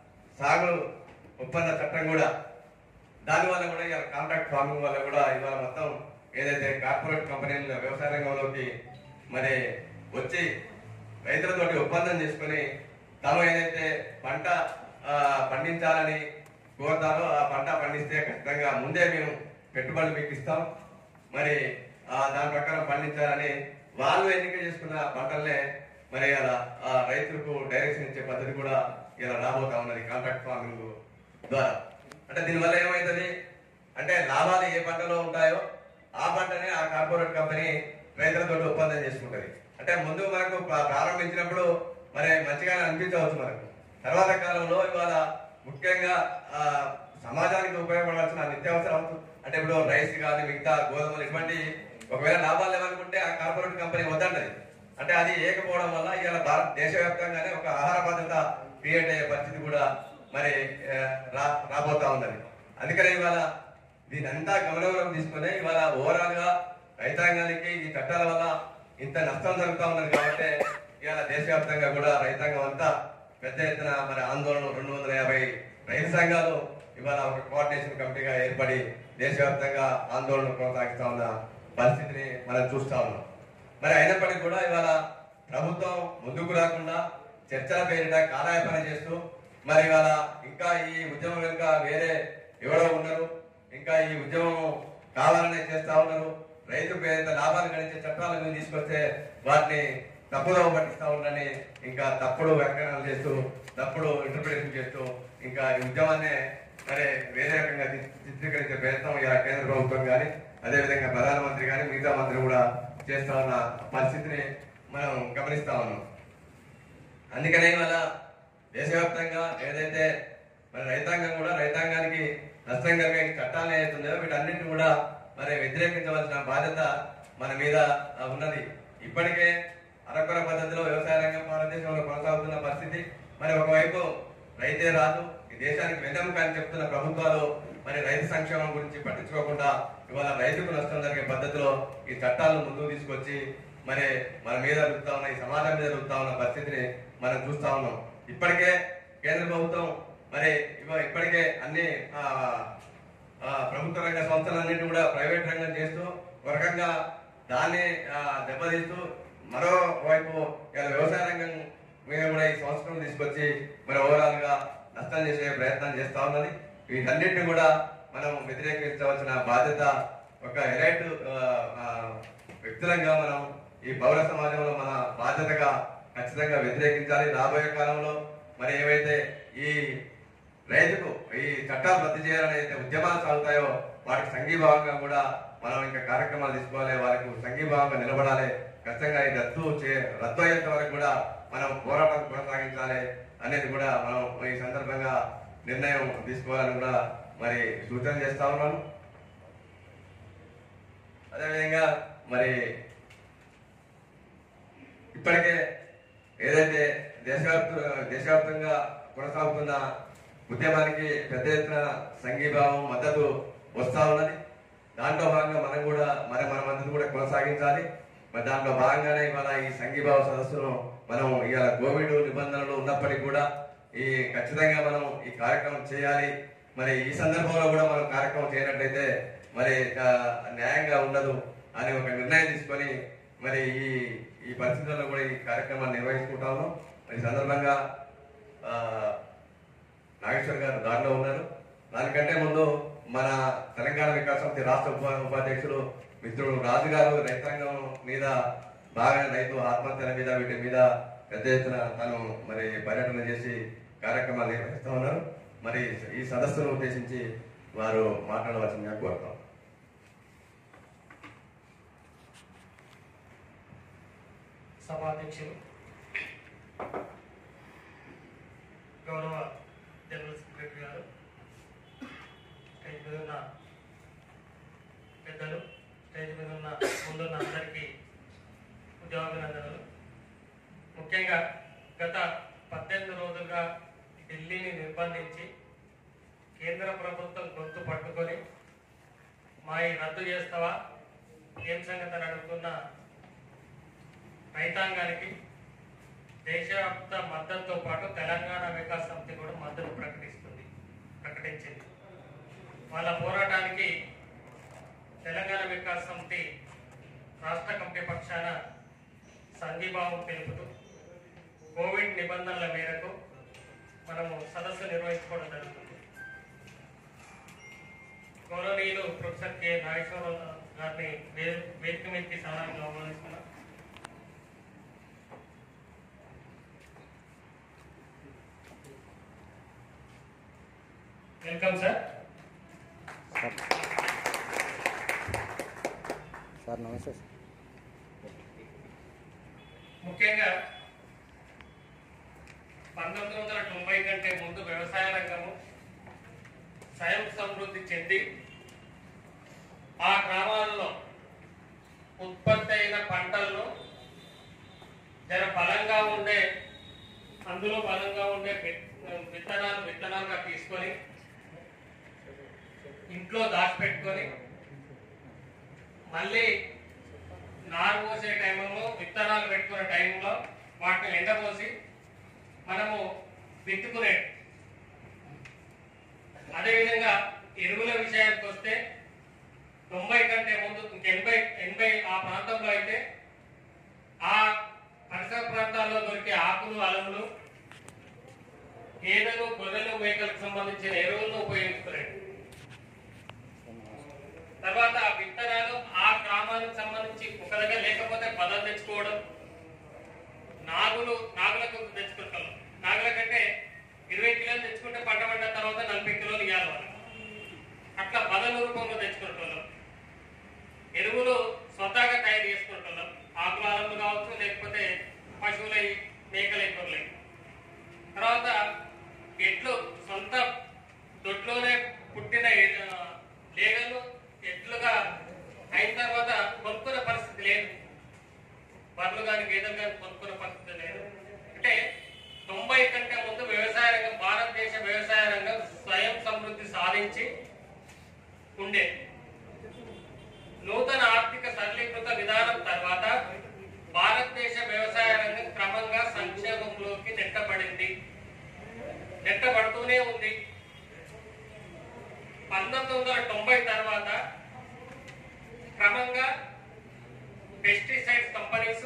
సాగు ఒప్పంద చట్టం కూడా దానివల్ల కూడా ఇవాళ కాంట్రాక్ట్ ఫార్మింగ్ వల్ల కూడా ఇవాళ మొత్తం ఏదైతే కార్పొరేట్ కంపెనీలు వ్యవసాయ రంగంలోకి మరి వచ్చి రైతులతోటి ఒప్పందం చేసుకొని తాము ఏదైతే పంట ఆ, పండించాలని కోరుతారో ఆ పంట పండిస్తే ఖచ్చితంగా ముందే మేము పెట్టుబడులు మీకు ఇస్తాం మరి ఆ, దాని ప్రకారం పండించాలని వాళ్ళు ఎన్నిక చేసుకున్న పంటలనే మరి ఇలా ఆ రైతులకు డైరెక్షన్ ఇచ్చే పద్ధతి కూడా ఇలా రాబోతా ఉన్నది కాంట్రాక్ట్ ఫార్మింగ్ ద్వారా అంటే దీనివల్ల ఏమవుతుంది అంటే లాభాలు ఏ పంటలో ఉంటాయో ఆ పంటనే ఆ కార్పొరేట్ కంపెనీ రైతులతో ఒప్పందం చేసుకుంటది అంటే ముందు మనకు ప్రా- ప్రారంభించినప్పుడు మరి మంచిగానే అనిపించవచ్చు మనకు తర్వాత కాలంలో ఇవాళ ముఖ్యంగా ఆ, సమాజానికి ఉపయోగపడాల్సిన నిత్యావసర వస్తు- అంటే ఇప్పుడు రైస్ కానీ మిగతా గోధుమలు ఇటువంటి ఒకవేళ లాభాలు లేవనుకుంటే ఆ కార్పొరేట్ కంపెనీ వద్దంటది అంటే అది ఏకపోవడం వల్ల ఇవాళ భారత దేశవ్యాప్తంగానే ఒక ఆహార భద్రత క్రియేట్ అయ్యే పరిస్థితి కూడా మరి ఆ, రా రాబోతా ఉన్నది అందుకనే ఇవాళ దీనంతా గమనంలోకి తీసుకుని ఇవాళ ఓవరాల్ గా రైతాంగానికి ఈ చట్టాల వల్ల ఇంత నష్టం జరుగుతా ఉన్నది కాబట్టి ఇవాళ దేశవ్యాప్తంగా కూడా రైతాంగం అంతా పెద్ద ఎత్తున మరి ఆందోళన రెండు వందల యాభై రైతు సంఘాలు ఇవాళ ఒక కోఆర్డినేషన్ కమిటీగా ఏర్పడి దేశవ్యాప్తంగా ఆందోళన కొనసాగిస్తా ఉన్న పరిస్థితిని మనం చూస్తా ఉన్నాం మరి అయినప్పటికీ కూడా ఇవాళ ప్రభుత్వం ముందుకు రాకుండా చర్చల పేరిట కాలాయపన చేస్తూ మరి ఇవాళ ఇంకా ఈ ఉద్యమం వెనుక వేరే ఎవరో ఉన్నారు ఇంకా ఈ ఉద్యమం కావాలనే చేస్తా ఉన్నారు రైతు పేరిట లాభాలు గడించే చట్టాలను మేము తీసుకొస్తే వాటిని తప్పుదోవ పట్టిస్తా ఉండని ఇంకా తప్పుడు వ్యాఖ్యానాలు చేస్తూ తప్పుడు ఇంటర్ప్రిటేషన్ చేస్తూ ఇంకా ఈ ఉద్యమాన్ని మరి వేరే రకంగా చి- చిత్రీకరించే ప్రయత్నం ఇలా కేంద్ర ప్రభుత్వం కానీ అదేవిధంగా ప్రధానమంత్రి కానీ మిగతా మంత్రి కూడా చేస్తా ఉన్న పరిస్థితిని మనం గమనిస్తా ఉన్నాం అందుకనే ఇవాళ దేశవ్యాప్తంగా ఏదైతే మన రైతాంగం కూడా రైతాంగానికి నష్టం కలిగే చట్టాలు ఏదైతే ఉన్నాయో వీటన్నిటిని కూడా మరి వ్యతిరేకించవలసిన బాధ్యత మన మీద ఆ, ఉన్నది ఇప్పటికే అరకొర పద్ధతిలో వ్యవసాయ రంగం భారతదేశంలో కొనసాగుతున్న పరిస్థితి మరి ఒకవైపు రైతే రాదు ఈ దేశానికి వెన్నెముక అని చెప్తున్న ప్రభుత్వాలు మరి రైతు సంక్షేమం గురించి పట్టించుకోకుండా ఇవాళ రైతుకు నష్టం జరిగే పద్ధతిలో ఈ చట్టాలను ముందుకు తీసుకొచ్చి మరి మన మీద రుద్దుతా ఉన్న ఈ సమాజం మీద రుద్దుతా ఉన్న పరిస్థితిని మనం చూస్తా ఉన్నాం ఇప్పటికే కేంద్ర ప్రభుత్వం మరి ఇవ- ఇప్పటికే అన్ని ఆ, ఆ, ప్రభుత్వ రంగ సంస్థలన్నింటినీ కూడా ప్రైవేట్ రంగం చేస్తూ ఒక రకంగా దాన్ని ఆ, దెబ్బతీస్తూ మరోవైపు ఇలా వ్యవసాయ రంగం మీద కూడా ఈ సంస్కరణ తీసుకొచ్చి మరి ఓవరాల్ గా నష్టం చేసే ప్రయత్నం చేస్తా ఉన్నది వీటన్నిటిని కూడా మనం వ్యతిరేకించవలసిన బాధ్యత ఒక ఎలైట్ వ్యక్తులంగా మనం ఈ పౌర సమాజంలో మన బాధ్యతగా ఖచ్చితంగా వ్యతిరేకించాలి రాబోయే కాలంలో మరి ఏవైతే ఈ రైతుకు ఈ చట్టాలు రద్దు చేయాలని అయితే ఉద్యమాలు సాగుతాయో వాటికి సంఘీభావంగా కూడా మనం ఇంకా కార్యక్రమాలు తీసుకోవాలి వారికి సంఘీభావంగా నిలబడాలి ఖచ్చితంగా ఈ రద్దు చే రద్దు అయ్యేంత వరకు కూడా మనం పోరాటం కొనసాగించాలి అనేది కూడా మనం ఈ సందర్భంగా నిర్ణయం తీసుకోవాలని కూడా మరి సూచన చేస్తా ఉన్నాను అదేవిధంగా మరి ఇప్పటికే ఏదైతే దేశవ్యాప్త దేశవ్యాప్తంగా కొనసాగుతున్న ఉద్యమానికి పెద్ద ఎత్తున సంఘీభావం మద్దతు వస్తా ఉన్నది దాంట్లో భాగంగా మనం కూడా మరి మన మద్దతు కూడా కొనసాగించాలి మరి దాంట్లో భాగంగానే ఇవాళ ఈ సంఘీభావ సదస్సును మనం ఇవాళ కోవిడ్ నిబంధనలు ఉన్నప్పటికీ కూడా ఈ ఖచ్చితంగా మనం ఈ కార్యక్రమం చేయాలి మరి ఈ సందర్భంలో కూడా మనం కార్యక్రమం చేయనట్లయితే మరి ఆ, న్యాయంగా ఉండదు అని ఒక నిర్ణయం తీసుకొని మరి ఈ ఈ పరిస్థితుల్లో కూడా ఈ కార్యక్రమాన్ని నిర్వహించుకుంటాము మరి ఈ సందర్భంగా ఆ, నాగేశ్వర్ గారు దాంట్లో ఉన్నారు దానికంటే ముందు మన తెలంగాణ వికాస్ సమితి రాష్ట్ర ఉప ఉపాధ్యక్షులు మిత్రుడు రాజు గారు రైతాంగం మీద బాగా రైతు ఆత్మహత్యల మీద వీటి మీద పెద్ద ఎత్తున తను మరి పర్యటన చేసి కార్యక్రమాలు నిర్వహిస్తూ ఉన్నారు మరి ఈ సదస్సును ఉద్దేశించి వారు మాట్లాడవలసిందిగా కోరుతాం సభాధ్యక్షులు గౌరవ జనరల్ సెక్రటరీ గారు స్టేజ్ మీద ఉన్న పెద్దలు స్టేజ్ మీద ఉన్న ముందున్న అందరికీ ఉద్యోగాభినందనలు ముఖ్యంగా గత పద్దెనిమిది రోజులుగా ఢిల్లీని నిర్బంధించి కేంద్ర ప్రభుత్వం గొంతు పట్టుకొని మా ఈ రద్దు చేస్తావా ఏం సంగతి అని అడుగుతున్న రైతాంగానికి దేశవ్యాప్త మద్దతుతో పాటు తెలంగాణ వికాస్ సమితి కూడా మద్దతు ప్రకటిస్తుంది ప్రకటించింది వాళ్ళ పోరాటానికి తెలంగాణ వికాస్ సమితి రాష్ట్ర కమిటీ పక్షాన సంఘీభావం తెలుపుతూ కోవిడ్ నిబంధనల మేరకు మనము సదస్సు నిర్వహించుకోవడం జరుగుతుంది గౌరవనీయులు ప్రొఫెసర్ కె నాగేశ్వరరావు గారిని వే- వేదిక మీదకి సమానంగా ఆహ్వానిస్తున్నాం వెల్కమ్ సార్ సార్ నమస్తే సార్ ముఖ్యంగా పంతొమ్మిది వందల తొంభై కంటే ముందు వ్యవసాయ రంగము స్వయం సమృద్ధి చెంది ఆ గ్రామాల్లో ఉత్పత్తి అయిన పంటలను జర బలంగా ఉండే అందులో బలంగా ఉండే విత్- విత్తనాలు విత్తనాలుగా తీసుకొని ఇంట్లో దాచిపెట్టుకొని మళ్ళీ నారు పోసే టైంలో విత్తనాలు పెట్టుకునే టైంలో వాటిని ఎండపోసి మనము విత్తుకునే అదేవిధంగా ఎరువుల విషయానికి వస్తే తొంభై కంటే ముందు ఇంక ఎనభై ఎనభై ఆ ప్రాంతంలో అయితే ఆ పరిసర ప్రాంతాల్లో దొరికే ఆకులు అలములు గేదెలు గొర్రెలు మేకలకు సంబంధించిన ఎరువులను ఉపయోగించుకునేది తర్వాత ఆ విత్తనాలు ఆ గ్రామానికి సంబంధించి ఒక దగ్గర లేకపోతే పదం తెచ్చుకోవడం నాగులు నాగులకు తెచ్చుకుంటాం నాగుల కంటే ఇరవై కిలోలు తెచ్చుకుంటే పంట పండిన తర్వాత నలభై కిలోలు ఇవ్వాలి వాళ్ళు అట్లా బదల రూపంలో తెచ్చుకుంటున్నాం ఎరువులు స్వతహాగా తయారు చేసుకుంటున్నాం ఆకుల ఆలములు కావచ్చు లేకపోతే పశువులై మేకలై గొర్రెలై తర్వాత ఎట్లు సొంత దొడ్లోనే పుట్టిన ఎ- లేగలు ఎట్లుగా ఎక్కువగా పెస్టిసైడ్స్ కంపెనీస్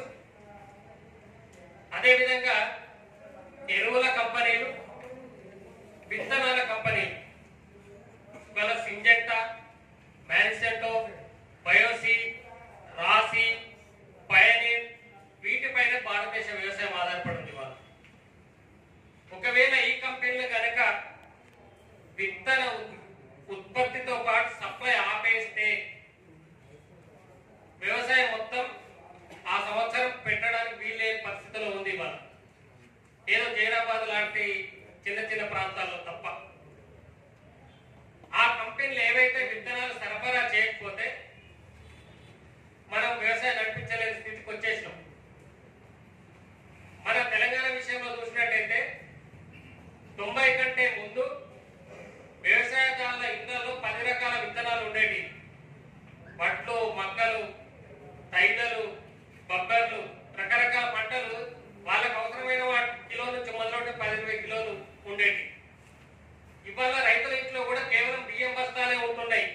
అదేవిధంగా ఎరువుల కంపెనీలు విత్తనాల కంపెనీలు ఇవాళ సింజెంటా మ్యాన్సెంటో బయోసి రాసి పయనీర్ వీటిపైన భారతదేశ వ్యవసాయం ఆధారపడి ఉంది వాళ్ళు ఒకవేళ ఈ కంపెనీలు కనుక విత్తన ఉత్- ఉత్పత్తితో పాటు సప్లై ఆపేస్తే వ్యవసాయం మొత్తం ఆ సంవత్సరం పెట్టడానికి వీల్లేని పరిస్థితిలో ఉంది ఇవాళ ఏదో జైరాబాద్ లాంటి చిన్న చిన్న ప్రాంతాల్లో తప్ప ఆ కంపెనీలు ఏవైతే విత్తనాలు సరఫరా చేయకపోతే మనం వ్యవసాయం నడిపించలేని స్థితికి వచ్చేసినాం మన తెలంగాణ విషయంలో చూసినట్టయితే తొంభై కంటే ముందు వ్యవసాయదారుల ఇళ్లలో పది రకాల విత్తనాలు ఉండేవి వడ్లు మక్కలు తైదలు బొబ్బర్లు రకరకాల పంటలు వాళ్ళకు అవసరమైన వాటి కిలో నుంచి మొదలుపెట్టి పది ఇరవై కిలోలు ఉండేవి ఇవాళ రైతుల ఇంట్లో కూడా కేవలం బియ్యం బస్తాలే ఉంటున్నాయి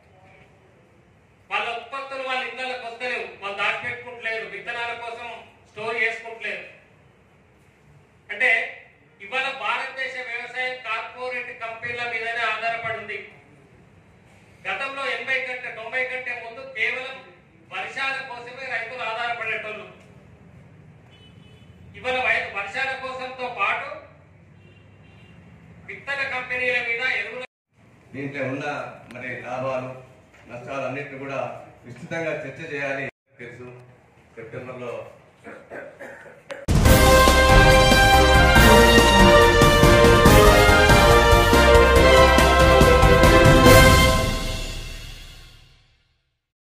వాళ్ళ ఉత్పత్తులు వాళ్ళ ఇళ్ళకి వస్తలేవు వాళ్ళు దాచిపెట్టుకుంటలేరు విత్తనాల కోసం స్టోర్ చేసుకుంటలేరు అంటే ఇవాళ భారతదేశ వ్యవసాయం కార్పొరేట్ కంపెనీల మీదనే ఆధారపడి ఉంది గతంలో ఎనభై కంటే తొంభై కంటే ముందు కేవలం వర్షాల కోసమే రైతులు ఆధారపడేటోళ్ళు ఇవాళ వై- వర్షాల కోసంతో పాటు విత్తన కంపెనీల మీద ఎరువుల దీంట్లో ఉన్న మరి లాభాలు నష్టాలు అన్నింటిని కూడా విస్తృతంగా చర్చ చేయాలి తెలుసు సెప్టెంబర్లో